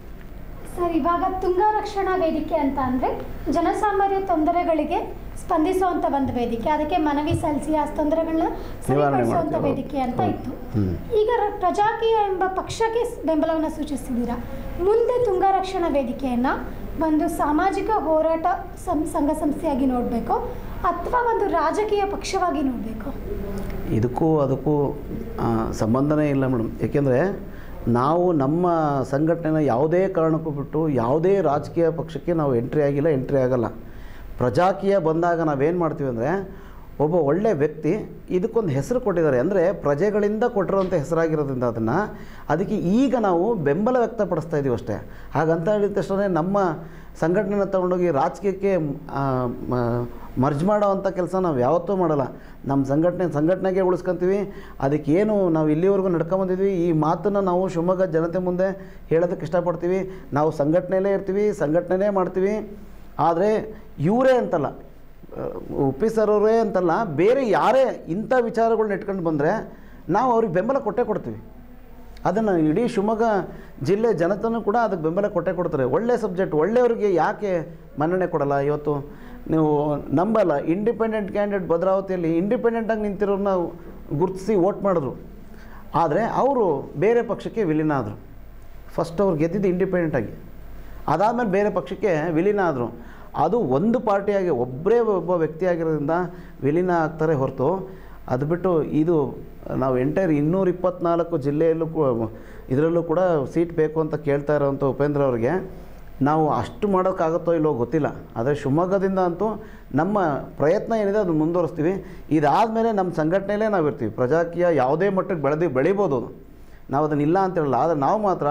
[SPEAKER 1] ಸರ್ ಇವಾಗ ತುಂಗಾ ರಕ್ಷಣಾ ವೇದಿಕೆ ಅಂತ ಅಂದರೆ ಜನಸಾಮಾನ್ಯ ತೊಂದರೆಗಳಿಗೆ ಸ್ಪಂದಿಸುವಂಥ ಒಂದು ವೇದಿಕೆ ಅದಕ್ಕೆ ಮನವಿ ಸಲ್ಲಿಸಿ ಆ ತೊಂದರೆಗಳನ್ನ
[SPEAKER 2] ನಿವಾರಣೆ
[SPEAKER 1] ಸರಿಪಡಿಸುವಂಥ
[SPEAKER 2] ಮಾಡ್ತೀವಿ.
[SPEAKER 1] ವೇದಿಕೆ ಅಂತ
[SPEAKER 2] ಹೌದು.
[SPEAKER 1] ಇತ್ತು
[SPEAKER 2] ಹ್ಮ್.
[SPEAKER 1] ಈಗ ರ- ಪ್ರಜಾಕೀಯ ಎಂಬ ಪಕ್ಷಕ್ಕೆ ಸ್- ಬೆಂಬಲವನ್ನು ಸೂಚಿಸಿದ್ದೀರಾ ಮುಂದೆ ತುಂಗಾ ರಕ್ಷಣಾ ವೇದಿಕೆಯನ್ನು ಒಂದು ಸಾಮಾಜಿಕ ಹೋರಾಟ ಸಂ ಸಂಘ ಸಂಸ್ಥೆಯಾಗಿ ನೋಡಬೇಕು ಅಥವಾ ಒಂದು ರಾಜಕೀಯ ಪಕ್ಷವಾಗಿ ನೋಡಬೇಕು
[SPEAKER 2] ಇದಕ್ಕೂ ಅದಕ್ಕೂ ಆ, ಸಂಬಂಧನೇ ಇಲ್ಲ ಮೇಡಮ್ ಏಕೆಂದರೆ ನಾವು ನಮ್ಮ ಸಂಘಟನೆನ ಯಾವುದೇ ಕಾರಣಕ್ಕೂ ಬಿಟ್ಟು ಯಾವುದೇ ರಾಜಕೀಯ ಪಕ್ಷಕ್ಕೆ ನಾವು ಎಂಟ್ರಿ ಆಗಿಲ್ಲ ಎಂಟ್ರಿ ಆಗಲ್ಲ ಪ್ರಜಾಕೀಯ ಬಂದಾಗ ನಾವೇನು ಮಾಡ್ತೀವಿ ಅಂದರೆ ಒಬ್ಬ ಒಳ್ಳೆಯ ವ್ಯಕ್ತಿ ಇದಕ್ಕೊಂದು ಹೆಸರು ಕೊಟ್ಟಿದ್ದಾರೆ ಅಂದರೆ ಪ್ರಜೆಗಳಿಂದ ಕೊಟ್ಟಿರೋಂಥ ಹೆಸರಾಗಿರೋದ್ರಿಂದ ಅದನ್ನು ಅದಕ್ಕೆ ಈಗ ನಾವು ಬೆಂಬಲ ವ್ಯಕ್ತಪಡಿಸ್ತಾ ಇದ್ದೀವಿ ಅಷ್ಟೇ ಹಾಗಂತ ಹೇಳಿದ ತಕ್ಷಣ ನಮ್ಮ ಸಂಘಟನೆನ ತಗೊಂಡೋಗಿ ರಾಜಕೀಯಕ್ಕೆ ಆ, ಮ- ಮರ್ಜ್ ಮಾಡೋ ಅಂಥ ಕೆಲಸ ನಾವು ಯಾವತ್ತೂ ಮಾಡಲ್ಲ ನಮ್ಮ ಸಂಘಟನೆ ಸಂಘಟನೆಗೆ ಉಳಿಸ್ಕೊಂತೀವಿ ಅದಕ್ಕೆ ಏನು ನಾವು ಇಲ್ಲಿವರೆಗೂ ನಡ್ಕೊಂಬಂದಿದ್ವಿ ಈ ಮಾತನ್ನು ನಾವು ಶಿವಮೊಗ್ಗ ಜನತೆ ಮುಂದೆ ಹೇಳೋದಕ್ಕೆ ಇಷ್ಟಪಡ್ತೀವಿ ನಾವು ಸಂಘಟನೆಯಲ್ಲೇ ಇರ್ತೀವಿ ಸಂಘಟನೆನೇ ಮಾಡ್ತೀವಿ ಆದರೆ ಇವರೇ ಅಂತಲ್ಲ ಉಪ್ಪಿ ಸರ್ ಅವರೇ ಅಂತಲ್ಲ ಬೇರೆ ಯಾರೇ ಇಂಥ ವಿಚಾರಗಳನ್ನ ಇಟ್ಕೊಂಡು ಬಂದರೆ ನಾವು ಅವ್ರಿಗೆ ಬೆಂಬಲ ಕೊಟ್ಟೇ ಕೊಡ್ತೀವಿ ಅದನ್ನು ಇಡೀ ಶಿವಮೊಗ್ಗ ಜಿಲ್ಲೆ ಜನತೆನೂ ಕೂಡ ಅದಕ್ಕೆ ಬೆಂಬಲ ಕೊಟ್ಟೇ ಕೊಡ್ತಾರೆ ಒಳ್ಳೆ ಸಬ್ಜೆಕ್ಟ್ ಒಳ್ಳೆಯವ್ರಿಗೆ ಯಾಕೆ ಮನ್ನಣೆ ಕೊಡಲ್ಲ ಇವತ್ತು ನೀವು ನಂಬಲ್ಲ ಇಂಡಿಪೆಂಡೆಂಟ್ ಕ್ಯಾಂಡಿಡೇಟ್ ಭದ್ರಾವತಿಯಲ್ಲಿ ಇಂಡಿಪೆಂಡೆಂಟಾಗಿ ನಿಂತಿರೋರನ್ನ ಗುರುತಿಸಿ ವೋಟ್ ಮಾಡಿದ್ರು ಆದರೆ ಅವರು ಬೇರೆ ಪಕ್ಷಕ್ಕೆ ವಿಲೀನ ಆದರು ಫಸ್ಟ್ ಅವ್ರು ಗೆದ್ದಿದ್ದು ಇಂಡಿಪೆಂಡೆಂಟಾಗಿ ಅದಾದಮೇಲೆ ಬೇರೆ ಪಕ್ಷಕ್ಕೆ ವಿಲೀನ ಆದರು ಅದು ಒಂದು ಪಾರ್ಟಿಯಾಗಿ ಒಬ್ಬರೇ ಒಬ್ಬ ವ್ಯಕ್ತಿ ಆಗಿರೋದ್ರಿಂದ ವಿಲೀನ ಆಗ್ತಾರೆ ಹೊರತು ಅದು ಬಿಟ್ಟು ಇದು ನಾವು ಎಂಟೈರ್ ಇನ್ನೂರ ಇಪ್ಪತ್ನಾಲ್ಕು ಜಿಲ್ಲೆಯಲ್ಲೂ ಕೂ ಇದರಲ್ಲೂ ಕೂಡ ಸೀಟ್ ಬೇಕು ಅಂತ ಕೇಳ್ತಾ ಇರೋವಂಥ ಉಪೇಂದ್ರ ಅವರಿಗೆ ನಾವು ಅಷ್ಟು ಮಾಡೋಕ್ಕಾಗುತ್ತೋ ಇಲ್ಲೋ ಗೊತ್ತಿಲ್ಲ ಆದರೆ ಶಿವಮೊಗ್ಗದಿಂದ ಅಂತೂ ನಮ್ಮ ಪ್ರಯತ್ನ ಏನಿದೆ ಅದನ್ನು ಮುಂದುವರಿಸ್ತೀವಿ ಇದಾದಮೇಲೆ ನಮ್ಮ ಸಂಘಟನೆಯಲ್ಲೇ ನಾವು ಇರ್ತೀವಿ ಪ್ರಜಾಕೀಯ ಯಾವುದೇ ಮಟ್ಟಕ್ಕೆ ಬೆಳೆದು ಬೆಳಿಬೋದು ಅದು ನಾವು ಅದನ್ನ ಇಲ್ಲ ಅಂತ ಹೇಳಲ್ಲ ಆದರೆ ನಾವು ಮಾತ್ರ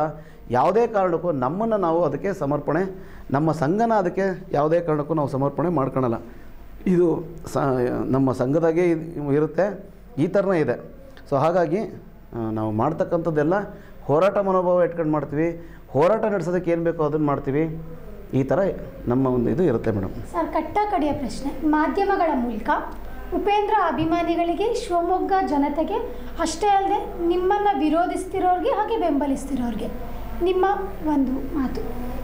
[SPEAKER 2] ಯಾವುದೇ ಕಾರಣಕ್ಕೂ ನಮ್ಮನ್ನು ನಾವು ಅದಕ್ಕೆ ಸಮರ್ಪಣೆ ನಮ್ಮ ಸಂಘನ ಅದಕ್ಕೆ ಯಾವುದೇ ಕಾರಣಕ್ಕೂ ನಾವು ಸಮರ್ಪಣೆ ಮಾಡ್ಕೊಳಲ್ಲ ಇದು ಸ ನಮ್ಮ ಸಂಘದಾಗೆ ಇದ್- ಇರುತ್ತೆ ಈ ಥರನೇ ಇದೆ ಸೊ ಹಾಗಾಗಿ ಆ, ನಾವು ಮಾಡ್ತಕ್ಕಂಥದ್ದೆಲ್ಲ ಹೋರಾಟ ಮನೋಭಾವ ಇಟ್ಕೊಂಡು ಮಾಡ್ತೀವಿ ಹೋರಾಟ ನಡೆಸೋದಕ್ಕೆ ಏನು ಬೇಕೋ ಅದನ್ನು ಮಾಡ್ತೀವಿ ಈ ಥರ ನಮ್ಮ ಒಂದು ಇದು ಇರುತ್ತೆ ಮೇಡಮ್
[SPEAKER 1] ಸರ್ ಕಟ್ಟ ಕಡೆಯ ಪ್ರಶ್ನೆ ಮಾಧ್ಯಮಗಳ ಮೂಲಕ ಉಪೇಂದ್ರ ಅಭಿಮಾನಿಗಳಿಗೆ ಶಿವಮೊಗ್ಗ ಜನತೆಗೆ ಅಷ್ಟೇ ಅಲ್ಲದೆ ನಿಮ್ಮನ್ನು ವಿರೋಧಿಸ್ತಿರೋರಿಗೆ ಹಾಗೆ ಬೆಂಬಲಿಸ್ತಿರೋರಿಗೆ ನಿಮ್ಮ ಒಂದು ಮಾತು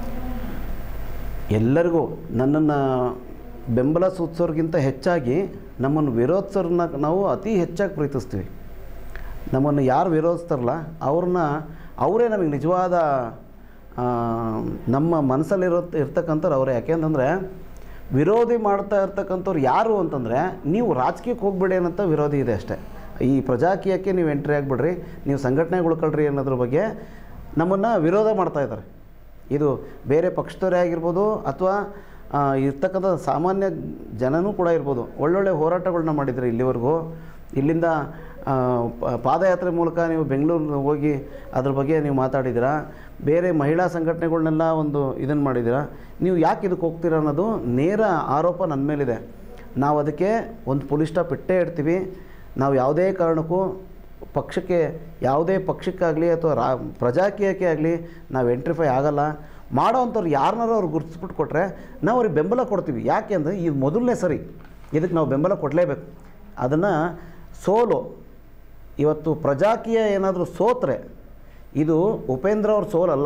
[SPEAKER 2] ಎಲ್ಲರಿಗೂ ನನ್ನನ್ನು ಬೆಂಬಲ ಸೂಚಿಸೋರಿಗಿಂತ ಹೆಚ್ಚಾಗಿ ನಮ್ಮನ್ನು ವಿರೋಧಿಸೋರನ್ನ ನಾವು ಅತಿ ಹೆಚ್ಚಾಗಿ ಪ್ರೀತಿಸ್ತೀವಿ ನಮ್ಮನ್ನು ಯಾರು ವಿರೋಧಿಸ್ತಾರಲ್ಲ ಅವ್ರನ್ನ ಅವರೇ ನಮಗೆ ನಿಜವಾದ ಆ, ನಮ್ಮ ಮನಸ್ಸಲ್ಲಿರೋ ಇರ್ತಕ್ಕಂಥವ್ರು ಅವರೇ ಯಾಕೆಂತಂದರೆ ವಿರೋಧಿ ಮಾಡ್ತಾ ಇರ್ತಕ್ಕಂಥವ್ರು ಯಾರು ಅಂತಂದರೆ ನೀವು ರಾಜಕೀಯಕ್ಕೆ ಹೋಗ್ಬೇಡಿ ಅನ್ನೋಂಥ ವಿರೋಧಿ ಇದೆ ಅಷ್ಟೇ ಈ ಪ್ರಜಾಕೀಯಕ್ಕೆ ನೀವು ಎಂಟ್ರಿ ಆಗಿಬಿಡ್ರಿ ನೀವು ಸಂಘಟನೆಗೆ ಉಳ್ಕೊಳ್ರಿ ಅನ್ನೋದ್ರ ಬಗ್ಗೆ ನಮ್ಮನ್ನು ವಿರೋಧ ಮಾಡ್ತಾ ಇದ್ದಾರೆ ಇದು ಬೇರೆ ಪಕ್ಷದವರೇ ಆಗಿರ್ಬೋದು ಅಥವಾ ಇರ್ತಕ್ಕಂಥ ಸಾಮಾನ್ಯ ಜನನೂ ಕೂಡ ಇರ್ಬೋದು ಒಳ್ಳೊಳ್ಳೆ ಹೋರಾಟಗಳನ್ನ ಮಾಡಿದ್ದಾರೆ ಇಲ್ಲಿವರೆಗೂ ಇಲ್ಲಿಂದ ಆ, ಪ- ಪಾದಯಾತ್ರೆ ಮೂಲಕ ನೀವು ಬೆಂಗಳೂರು ಹೋಗಿ ಅದ್ರ ಬಗ್ಗೆ ನೀವು ಮಾತಾಡಿದ್ದೀರಾ ಬೇರೆ ಮಹಿಳಾ ಸಂಘಟನೆಗಳನ್ನೆಲ್ಲ ಒಂದು ಇದನ್ನು ಮಾಡಿದ್ದೀರಾ ನೀವು ಯಾಕೆ ಇದಕ್ಕೆ ಹೋಗ್ತೀರಾ ಅನ್ನೋದು ನೇರ ಆರೋಪ ನನ್ನ ಮೇಲಿದೆ ನಾವು ಅದಕ್ಕೆ ಒಂದು ಪೊಲೀಸ್ ಸ್ಟಾಪ್ ಇಟ್ಟೇ ಇಡ್ತೀವಿ ನಾವು ಯಾವುದೇ ಕಾರಣಕ್ಕೂ ಪಕ್ಷಕ್ಕೆ ಯಾವುದೇ ಪಕ್ಷಕ್ಕಾಗಲಿ ಅಥವಾ ರಾ ಪ್ರಜಾಕೀಯಕ್ಕೆ ಆಗಲಿ ನಾವು ಎಂಟ್ರಿಫೈ ಆಗಲ್ಲ ಮಾಡೋವಂಥವ್ರು ಯಾರನ್ನಾರು ಅವ್ರು ಗುರುತಿಸ್ಬಿಟ್ಟು ಕೊಟ್ಟರೆ ನಾವು ಅವ್ರಿಗೆ ಬೆಂಬಲ ಕೊಡ್ತೀವಿ ಯಾಕೆ ಅಂದರೆ ಇದು ಮೊದಲನೇ ಸರಿ ಇದಕ್ಕೆ ನಾವು ಬೆಂಬಲ ಕೊಡಲೇಬೇಕು ಅದನ್ನು ಸೋಲು ಇವತ್ತು ಪ್ರಜಾಕೀಯ ಏನಾದರೂ ಸೋತ್ರೆ ಇದು ಉಪೇಂದ್ರ ಅವ್ರ ಸೋಲಲ್ಲ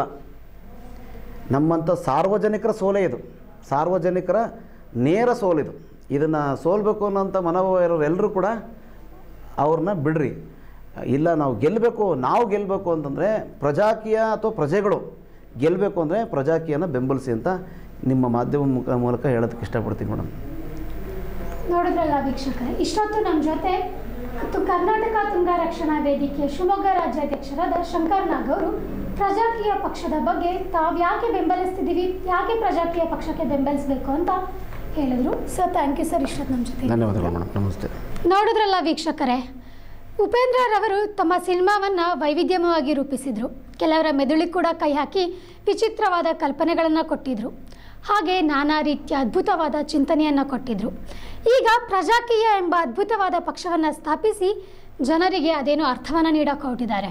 [SPEAKER 2] ನಮ್ಮಂಥ ಸಾರ್ವಜನಿಕರ ಸೋಲೇ ಇದು ಸಾರ್ವಜನಿಕರ ನೇರ ಸೋಲಿದು ಇದನ್ನು ಸೋಲ್ಬೇಕು ಅನ್ನೋಂಥ ಮನೋಭಾವ ಇರೋರು ಎಲ್ಲರೂ ಕೂಡ ಅವ್ರನ್ನ ಬಿಡ್ರಿ ಇಲ್ಲ ನಾವು ಗೆಲ್ಲಬೇಕು ನಾವು ಗೆಲ್ಲಬೇಕು ಅಂತಂದರೆ ಪ್ರಜಾಕೀಯ ಅಥವಾ ಪ್ರಜೆಗಳು ಗೆಲ್ಲಬೇಕು ಅಂದರೆ ಪ್ರಜಾಕೀಯನ ಬೆಂಬಲಿಸಿ ಅಂತ ನಿಮ್ಮ ಮಾಧ್ಯಮ ಮುಖ ಮೂಲಕ ಹೇಳೋದಕ್ಕೆ ಇಷ್ಟಪಡ್ತೀನಿ ಮೇಡಮ್
[SPEAKER 1] ನೋಡಿದ್ರಲ್ಲ ವೀಕ್ಷಕರೇ ಇಷ್ಟೊತ್ತು ನಮ್ಮ ಜೊತೆ ಮತ್ತು ಕರ್ನಾಟಕ ತುಂಗ ರಕ್ಷಣಾ ವೇದಿಕೆಯ ಶಿವಮೊಗ್ಗ ರಾಜ್ಯಾಧ್ಯಕ್ಷರಾದ ಶಂಕರ್ ನಾಗ್ ಅವರು ಪ್ರಜಾಕೀಯ ಪಕ್ಷದ ಬಗ್ಗೆ ತಾವು ಯಾಕೆ ಬೆಂಬಲಿಸ್ತಿದ್ದೀವಿ ಯಾಕೆ ಪ್ರಜಾಕೀಯ ಪಕ್ಷಕ್ಕೆ ಬೆಂಬಲಿಸಬೇಕು ಅಂತ ಹೇಳಿದ್ರು ಸರ್ ಥ್ಯಾಂಕ್ ಯು ಸರ್ ಇಷ್ಟೊತ್ತು ನಮ್ಮ ಜೊತೆ
[SPEAKER 2] ಧನ್ಯವಾದಗಳು ಮೇಡಮ್ ನಮಸ್ತೆ
[SPEAKER 1] ನೋಡಿದ್ರಲ್ಲ ವೀಕ್ಷಕರೇ ಉಪೇಂದ್ರರವರು ತಮ್ಮ ಸಿನಿಮಾವನ್ನು ವೈವಿಧ್ಯಮಯವಾಗಿ ರೂಪಿಸಿದರು ಕೆಲವರ ಮೆದುಳಿಗೆ ಕೂಡ ಕೈ ಹಾಕಿ ವಿಚಿತ್ರವಾದ ಕಲ್ಪನೆಗಳನ್ನು ಕೊಟ್ಟಿದ್ರು ಹಾಗೆ ನಾನಾ ರೀತಿಯ ಅದ್ಭುತವಾದ ಚಿಂತನೆಯನ್ನು ಕೊಟ್ಟಿದ್ರು ಈಗ ಪ್ರಜಾಕೀಯ ಎಂಬ ಅದ್ಭುತವಾದ ಪಕ್ಷವನ್ನು ಸ್ಥಾಪಿಸಿ ಜನರಿಗೆ ಅದೇನೋ ಅರ್ಥವನ್ನು ನೀಡೋಕೆ ಹೊರಟಿದ್ದಾರೆ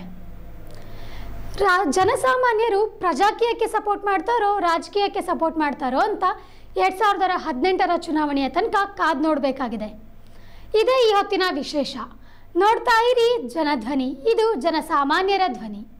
[SPEAKER 1] ರಾ ಜನಸಾಮಾನ್ಯರು ಪ್ರಜಾಕೀಯಕ್ಕೆ ಸಪೋರ್ಟ್ ಮಾಡ್ತಾರೋ ರಾಜಕೀಯಕ್ಕೆ ಸಪೋರ್ಟ್ ಮಾಡ್ತಾರೋ ಅಂತ ಎರಡು ಸಾವಿರದ ಹದಿನೆಂಟರ ಚುನಾವಣೆಯ ತನಕ ಕಾದು ನೋಡಬೇಕಾಗಿದೆ ಇದೇ ಈ ಹೊತ್ತಿನ ವಿಶೇಷ ನೋಡ್ತಾ ಇರಿ ಜನಧ್ವನಿ ಇದು ಜನಸಾಮಾನ್ಯರ ಧ್ವನಿ